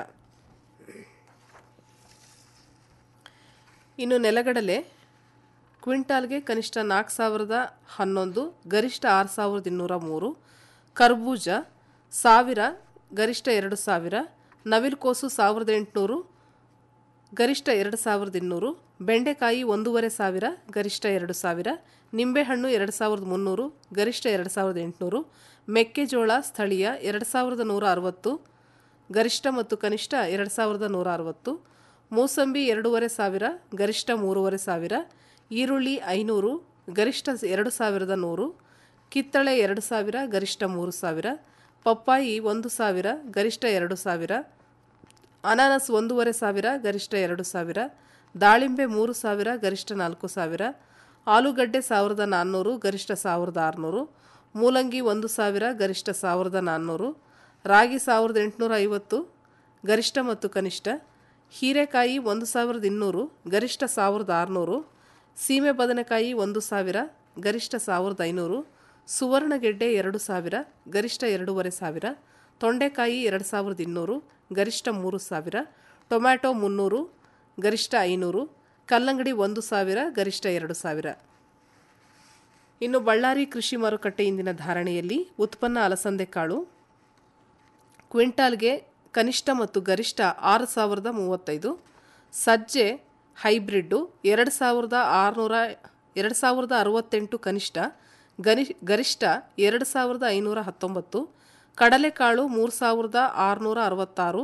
ಇನ್ನು ನೆಲಗಡಲೆ ಕ್ವಿಂಟಾಲ್ಗೆ ಕನಿಷ್ಠ ನಾಲ್ಕು ಸಾವಿರದ ಹನ್ನೊಂದು ಗರಿಷ್ಠ ಆರು ಸಾವಿರದ ಇನ್ನೂರ ಮೂರು ಕರ್ಬೂಜ ಸಾವಿರ ಗರಿಷ್ಠ ಎರಡು ಸಾವಿರ ನವಿಲುಕೋಸು ಸಾವಿರದ ಎಂಟುನೂರು ಗರಿಷ್ಠ ಎರಡು ಸಾವಿರದ ಇನ್ನೂರು ಬೆಂಡೆಕಾಯಿ ಒಂದೂವರೆ ಸಾವಿರ ಗರಿಷ್ಠ ಎರಡು ಸಾವಿರ ನಿಂಬೆಹಣ್ಣು ಎರಡು ಸಾವಿರದ ಮುನ್ನೂರು ಗರಿಷ್ಠ ಎರಡು ಸಾವಿರದ ಎಂಟುನೂರು ಮೆಕ್ಕೆಜೋಳ ಸ್ಥಳೀಯ ಎರಡು ಸಾವಿರದ ನೂರ ಅರವತ್ತು ಗರಿಷ್ಠ ಮತ್ತು ಕನಿಷ್ಠ ಎರಡು ಸಾವಿರದ ನೂರ ಅರವತ್ತು ಮೂಸಂಬಿ ಎರಡೂವರೆ ಸಾವಿರ ಗರಿಷ್ಠ ಮೂರುವರೆ ಸಾವಿರ ಈರುಳ್ಳಿ ಐನೂರು ಗರಿಷ್ಠ ಎರಡು ಸಾವಿರದ ನೂರು ಕಿತ್ತಳೆ ಎರಡು ಸಾವಿರ ಗರಿಷ್ಠ ಮೂರು ಸಾವಿರ ಪಪ್ಪಾಯಿ ಒಂದು ಸಾವಿರ ಗರಿಷ್ಠ ಎರಡು ಸಾವಿರ ಅನಾನಸ್ ಒಂದೂವರೆ ಸಾವಿರ ಗರಿಷ್ಠ ಎರಡು ಸಾವಿರ ದಾಳಿಂಬೆ ಮೂರು ಸಾವಿರ ಗರಿಷ್ಠ ನಾಲ್ಕು ಸಾವಿರ ಆಲೂಗಡ್ಡೆ ಸಾವಿರದ ನಾನ್ನೂರು ಗರಿಷ್ಠ ಸಾವಿರದ ಆರುನೂರು ಮೂಲಂಗಿ ಒಂದು ಸಾವಿರ ಗರಿಷ್ಠ ಸಾವಿರದ ನಾನ್ನೂರು ರಾಗಿ ಸಾವಿರದ ಎಂಟುನೂರ ಐವತ್ತು ಗರಿಷ್ಠ ಮತ್ತು ಕನಿಷ್ಠ ಹೀರೆಕಾಯಿ ಒಂದು ಸಾವಿರದ ಇನ್ನೂರು ಗರಿಷ್ಠ ಸಾವಿರದ ಆರುನೂರು ಸೀಮೆ ಬದನೆಕಾಯಿ ಒಂದು ಸಾವಿರ ಗರಿಷ್ಠ ಸಾವಿರದ ಐನೂರು ಸುವರ್ಣಗೆಡ್ಡೆ ಎರಡು ಸಾವಿರ ಗರಿಷ್ಠ ಎರಡೂವರೆ ಸಾವಿರ ತೊಂಡೆಕಾಯಿ ಎರಡು ಸಾವಿರದ ಇನ್ನೂರು ಗರಿಷ್ಠ ಮೂರು ಸಾವಿರ ಟೊಮ್ಯಾಟೊ ಮುನ್ನೂರು ಗರಿಷ್ಠ ಐನೂರು ಕಲ್ಲಂಗಡಿ ಒಂದು ಸಾವಿರ ಗರಿಷ್ಠ ಎರಡು ಸಾವಿರ ಇನ್ನು ಬಳ್ಳಾರಿ ಕೃಷಿ ಮಾರುಕಟ್ಟೆ ಇಂದಿನ ಧಾರಣೆಯಲ್ಲಿ ಉತ್ಪನ್ನ ಅಲಸಂದೆ ಕಾಳು ಕ್ವಿಂಟಾಲ್ಗೆ ಕನಿಷ್ಠ ಮತ್ತು ಗರಿಷ್ಠ ಆರು ಸಾವಿರದ ಮೂವತ್ತೈದು ಸಜ್ಜೆ ಹೈಬ್ರಿಡ್ಡು ಎರಡು ಸಾವಿರದ ಆರುನೂರ ಎರಡು ಸಾವಿರದ ಅರವತ್ತೆಂಟು ಕನಿಷ್ಠ ಗನಿ ಗರಿಷ್ಠ ಎರಡು ಸಾವಿರದ ಐನೂರ ಹತ್ತೊಂಬತ್ತು ಕಡಲೆಕಾಳು ಮೂರು ಸಾವಿರದ ಆರುನೂರ ಅರವತ್ತಾರು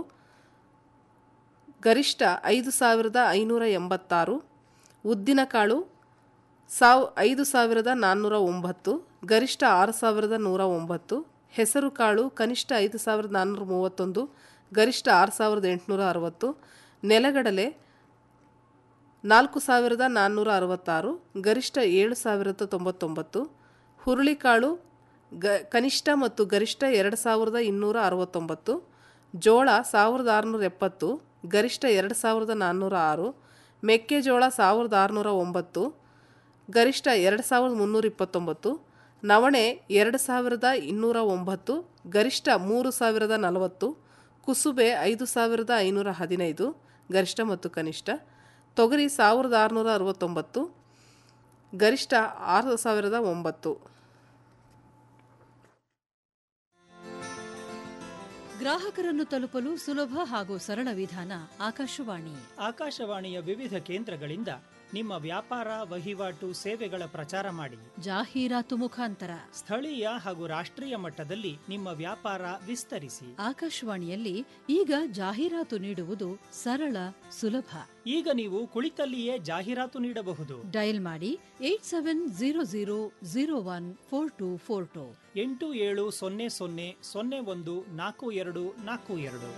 ಗರಿಷ್ಠ ಐದು ಸಾವಿರದ ಐನೂರ ಎಂಬತ್ತಾರು ಉದ್ದಿನಕಾಳು ಸಾವ್ ಐದು ಸಾವಿರದ ನಾನ್ನೂರ ಒಂಬತ್ತು ಗರಿಷ್ಠ ಆರು ಸಾವಿರದ ನೂರ ಒಂಬತ್ತು ಹೆಸರು ಕಾಳು ಕನಿಷ್ಠ ಐದು ಸಾವಿರದ ನಾನ್ನೂರ ಮೂವತ್ತೊಂದು ಗರಿಷ್ಠ ಆರು ಸಾವಿರದ ಎಂಟುನೂರ ಅರವತ್ತು ನೆಲಗಡಲೆ ನಾಲ್ಕು ಸಾವಿರದ ನಾನ್ನೂರ ಅರವತ್ತಾರು ಗರಿಷ್ಠ ಏಳು ಸಾವಿರದ ತೊಂಬತ್ತೊಂಬತ್ತು ಹುರುಳಿಕಾಳು ಗ ಕನಿಷ್ಠ ಮತ್ತು ಗರಿಷ್ಠ ಎರಡು ಸಾವಿರದ ಇನ್ನೂರ ಅರವತ್ತೊಂಬತ್ತು ಜೋಳ ಸಾವಿರದ ಆರುನೂರ ಎಪ್ಪತ್ತು ಗರಿಷ್ಠ ಎರಡು ಸಾವಿರದ ನಾನ್ನೂರ ಆರು ಮೆಕ್ಕೆಜೋಳ ಸಾವಿರದ ಆರುನೂರ ಒಂಬತ್ತು ಗರಿಷ್ಠ ಎರಡು ಸಾವಿರದ ಮುನ್ನೂರ ಇಪ್ಪತ್ತೊಂಬತ್ತು ನವಣೆ ಎರಡು ಸಾವಿರದ ಇನ್ನೂರ ಒಂಬತ್ತು ಗರಿಷ್ಠ ಮೂರು ಸಾವಿರದ ನಲವತ್ತು ಕುಸುಬೆ ಐದು ಸಾವಿರದ ಐನೂರ ಹದಿನೈದು ಗರಿಷ್ಠ ಮತ್ತು ಕನಿಷ್ಠ ತೊಗರಿ ಸಾವಿರದ ಆರುನೂರ ಅರವತ್ತೊಂಬತ್ತು ಗರಿಷ್ಠ ಆರು ಸಾವಿರದ ಒಂಬತ್ತು ಗ್ರಾಹಕರನ್ನು ತಲುಪಲು ಸುಲಭ ಹಾಗೂ ಸರಳ ವಿಧಾನ ಆಕಾಶವಾಣಿ ಆಕಾಶವಾಣಿಯ ವಿವಿಧ ಕೇಂದ್ರಗಳಿಂದ ನಿಮ್ಮ ವ್ಯಾಪಾರ ವಹಿವಾಟು ಸೇವೆಗಳ ಪ್ರಚಾರ ಮಾಡಿ ಜಾಹೀರಾತು ಮುಖಾಂತರ ಸ್ಥಳೀಯ ಹಾಗೂ ರಾಷ್ಟ್ರೀಯ ಮಟ್ಟದಲ್ಲಿ ನಿಮ್ಮ ವ್ಯಾಪಾರ ವಿಸ್ತರಿಸಿ ಆಕಾಶವಾಣಿಯಲ್ಲಿ ಈಗ ಜಾಹೀರಾತು ನೀಡುವುದು ಸರಳ ಸುಲಭ ಈಗ ನೀವು ಕುಳಿತಲ್ಲಿಯೇ ಜಾಹೀರಾತು ನೀಡಬಹುದು ಡಯಲ್ ಮಾಡಿ eight seven zero zero zero one four two four two ಎಂಟು ಏಳು ಸೊನ್ನೆ ಸೊನ್ನೆ ಸೊನ್ನೆ ಒಂದು ನಾಲ್ಕು ಎರಡು ನಾಲ್ಕು ಎರಡು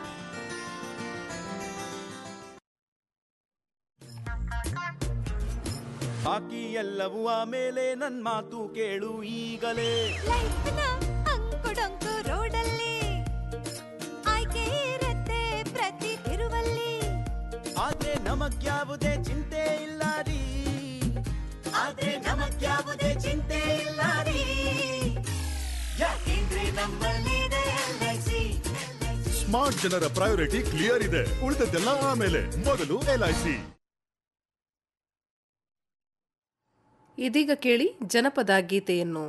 ಬಾಕಿ ಎಲ್ಲವೂ ಆಮೇಲೆ ನನ್ ಮಾತು ಕೇಳು ಈಗಲೇ ಅಂಕುಡೊಂಕು ರೋಡಲ್ಲಿ ಆಯ್ಕೆ ಇರತ್ತೆ ಪ್ರತಿ ತಿರುವಲ್ಲಿ ಆದ್ರೆ ನಮಗ್ಯಾವುದೇ ಚಿಂತೆ ಇಲ್ಲ ರೀ ಆದ್ರೆ ನಮಗ್ಯಾವುದೇ ಚಿಂತೆ ಇಲ್ಲ ರೀ ಯಾಕೆಂದ್ರೆ ನಮ್ಮಲ್ಲಿದೆ LIC. ಸ್ಮಾರ್ಟ್ ಜನರ ಪ್ರಯಾರಿಟಿ ಕ್ಲಿಯರ್ ಇದೆ ಉಳಿದದ್ದೆಲ್ಲ ಆಮೇಲೆ ಮೊದಲು ಎಲ್ಐಸಿ ಇದೀಗ ಕೇಳಿ ಜನಪದ ಗೀತೆಯನ್ನು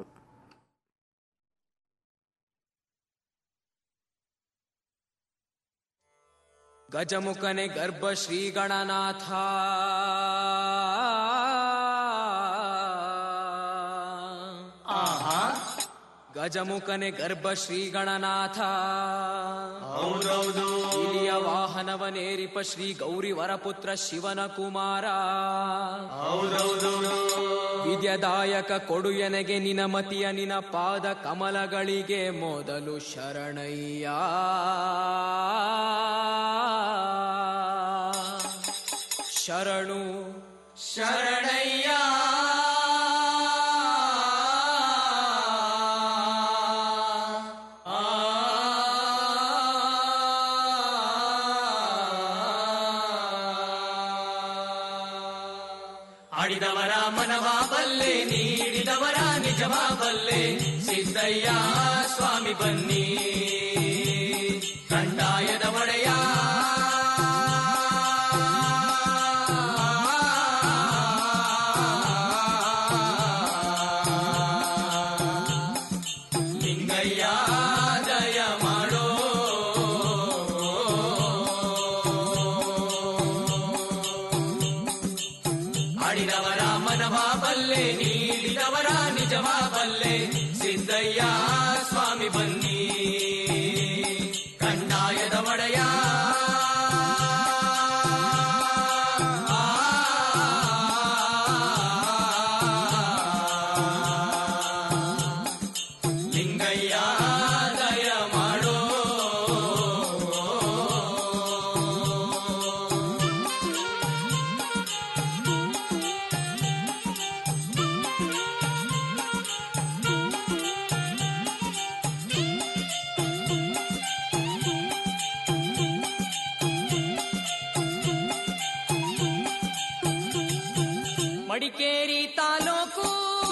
ಗಜಮುಖನೆ ಗರ್ಭ ಶ್ರೀ ಗಣನಾಥ ಗಜಮುಖನೆ ಗರ್ಭ ಶ್ರೀ ಗಣನಾಥ ಹೌದೌದು. ಇಲಿಯ ವಾಹನವನೇರಿಪ ಶ್ರೀ ಗೌರಿ ವರಪುತ್ರ ಶಿವನ ಕುಮಾರ ಹೌದೌದೌದು. ವಿದ್ಯದಾಯಕ ಕೊಡು ಎನಗೆ ನಿನ ಮತಿಯ ನಿನ ಪಾದ ಕಮಲಗಳಿಗೆ ಮೊದಲು ಶರಣಯ್ಯ ಶರಣು ಶರಣಯ್ಯ ಆಡಿದವರ ಮನವ ಬಲ್ಲೆ ನೀಡಿದವರ ನಿಜವ ಬಲ್ಲೆ ಸಿದ್ದಯ್ಯ ಸ್ವಾಮಿ ಬನ್ನಿ ಕಂದಾಯದ ಒಡೆಯ ಲಿಂಗಯ್ಯ ದಯ ಮಾಡೋ ಆಡಿದವರ ಮನವ ಬಲ್ಲೆ ನೀಡಿದವರ ನಿಜವ ಬಲ್ಲೆ ಸಿದ್ದಯ್ಯ ಸ್ವಾಮಿ ಬನ್ನಿ ಕಂದಾಯದ ಒಡೆಯ ಲಿಂಗಯ್ಯ ದಯ ಮಾಡೋ ಮಡಿಕೇರಿ ತಾಲೂಕು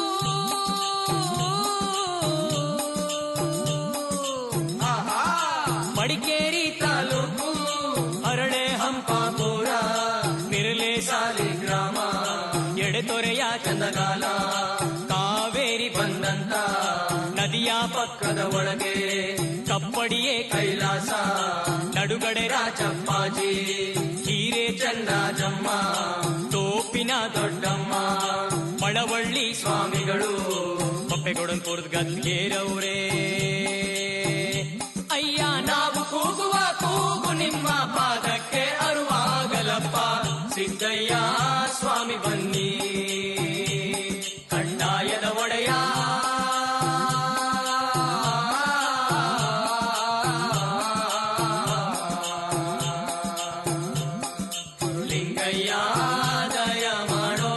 ಆಹಾ. ಮಡಿಕೇರಿ ತಾಲೂಕು ಅರಳೆ ಹಂಪಾಪುರ ಮಿರಲೆ ಸಾಲಿ ಗ್ರಾಮ ಎಡೆತೊರೆಯ ಚಂದಗಾಲ ಕಾವೇರಿ ಬಂದಂತ ನದಿಯ ಪಕ್ಕದ ಒಳಗೆ ಕಪ್ಪಡಿಯೇ ಕೈಲಾಸ ನಡುಗಡೆ ರಾಜಪ್ಪಾಜಿ ಹೀರೆ ಚಂದಾಜಮ್ಮ ತೋಪಿನ ದೊಡ್ಡಮ್ಮ ಮಳವಳ್ಳಿ ಸ್ವಾಮಿಗಳು ಪಪ್ಪೆಗೊಡನ್ಪುರದ ಗದ್ಗೇರವ್ರೇ ಅಯ್ಯ ನಾವು ಕೂಗುವ ಕೂಗು ನಿಮ್ಮ ಪಾದಕ್ಕೆ ಅರುವಾಗಲಪ್ಪ ಸಿದ್ದಯ್ಯ ಸ್ವಾಮಿ ಬನ್ನಿ ಕಂದಾಯದ ಒಡೆಯ ಲಿಂಗಯ್ಯ ದಯ ಮಾಡೋ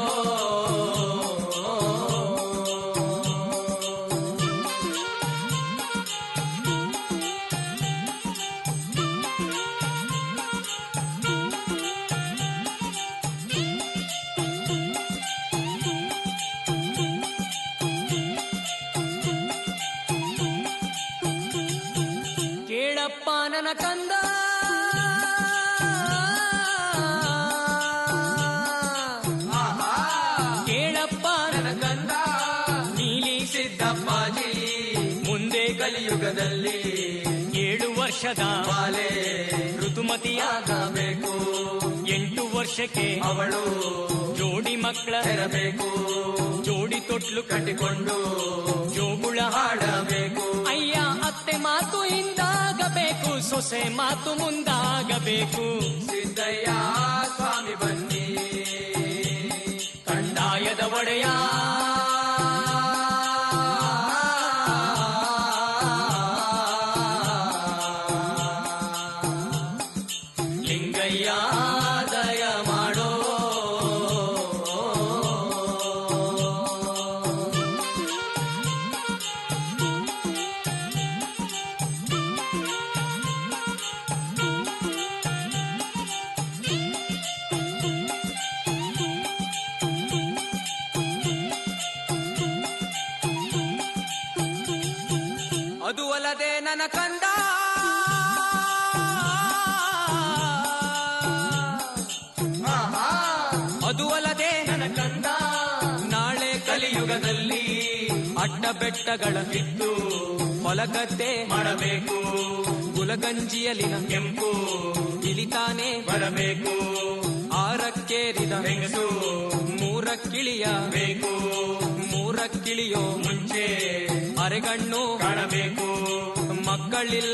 ಕೇಳಪ್ಪ ನನ್ನ ಕಂದ ಕೇಳಪ್ಪ ನನ್ನ ಕಂದ ನೀಲಿ ಸಿದ್ದಪ್ಪಾಜಿ ಮುಂದೆ ಕಲಿಯುಗದಲ್ಲಿ ಏಳುವ ವರ್ಷದ ಬಾಲೆ ಋತುಮತಿಯಾಗಬೇಕು ಎಂಟು ವರ್ಷಕ್ಕೆ ಅವಳು ಜೋಡಿ ಮಕ್ಕಳ ಹೆರಬೇಕು ಜೋಡಿ ತೊಟ್ಲು ಕಟ್ಟಿಕೊಂಡು ಜೋಗುಳ ಹಾಡಬೇಕು ಅಯ್ಯ ಅತ್ತೆ ಮಾತು ಹಿಂದಾಗಬೇಕು ಸೊಸೆ ಮಾತು ಮುಂದಾಗಬೇಕು ಸಿದ್ದಯ್ಯ ಸ್ವಾಮಿ ಬನ್ನಿ ಕಂದಾಯದ ಒಡೆಯ ಲಿಂಗಯ್ಯ ದಯ ಮಾಡೋ ಅದು ಅಲ್ಲದೆ ನನ್ನ ಕಂದ ಆಹಾ, ಅದು ಅಲ್ಲದೆ ನನ್ನ ಕಂದ ನಾಳೆ ಕಲಿಯುಗದಲ್ಲಿ ಅಡ್ಡ ಬೆಟ್ಟಗಳ ಕಿತ್ತು ಹೊಲಗದ್ದೆ ಮಾಡಬೇಕು ಗುಲಗಂಜಿಯಲಿನ ಕೆಂಪು ಇಲಿತಾನೆ ಬರಬೇಕು ಆರಕ್ಕೇರಿದ ಹೆಂಗಸು ಮೂರಕ್ಕಿಳಿಯಬೇಕು ಮೂರಕ್ಕಿಳಿಯೋ ಮುಂಚೆ ಅರೆಗಣ್ಣು ಕಾಣಬೇಕು ಮಕ್ಕಳಿಲ್ಲ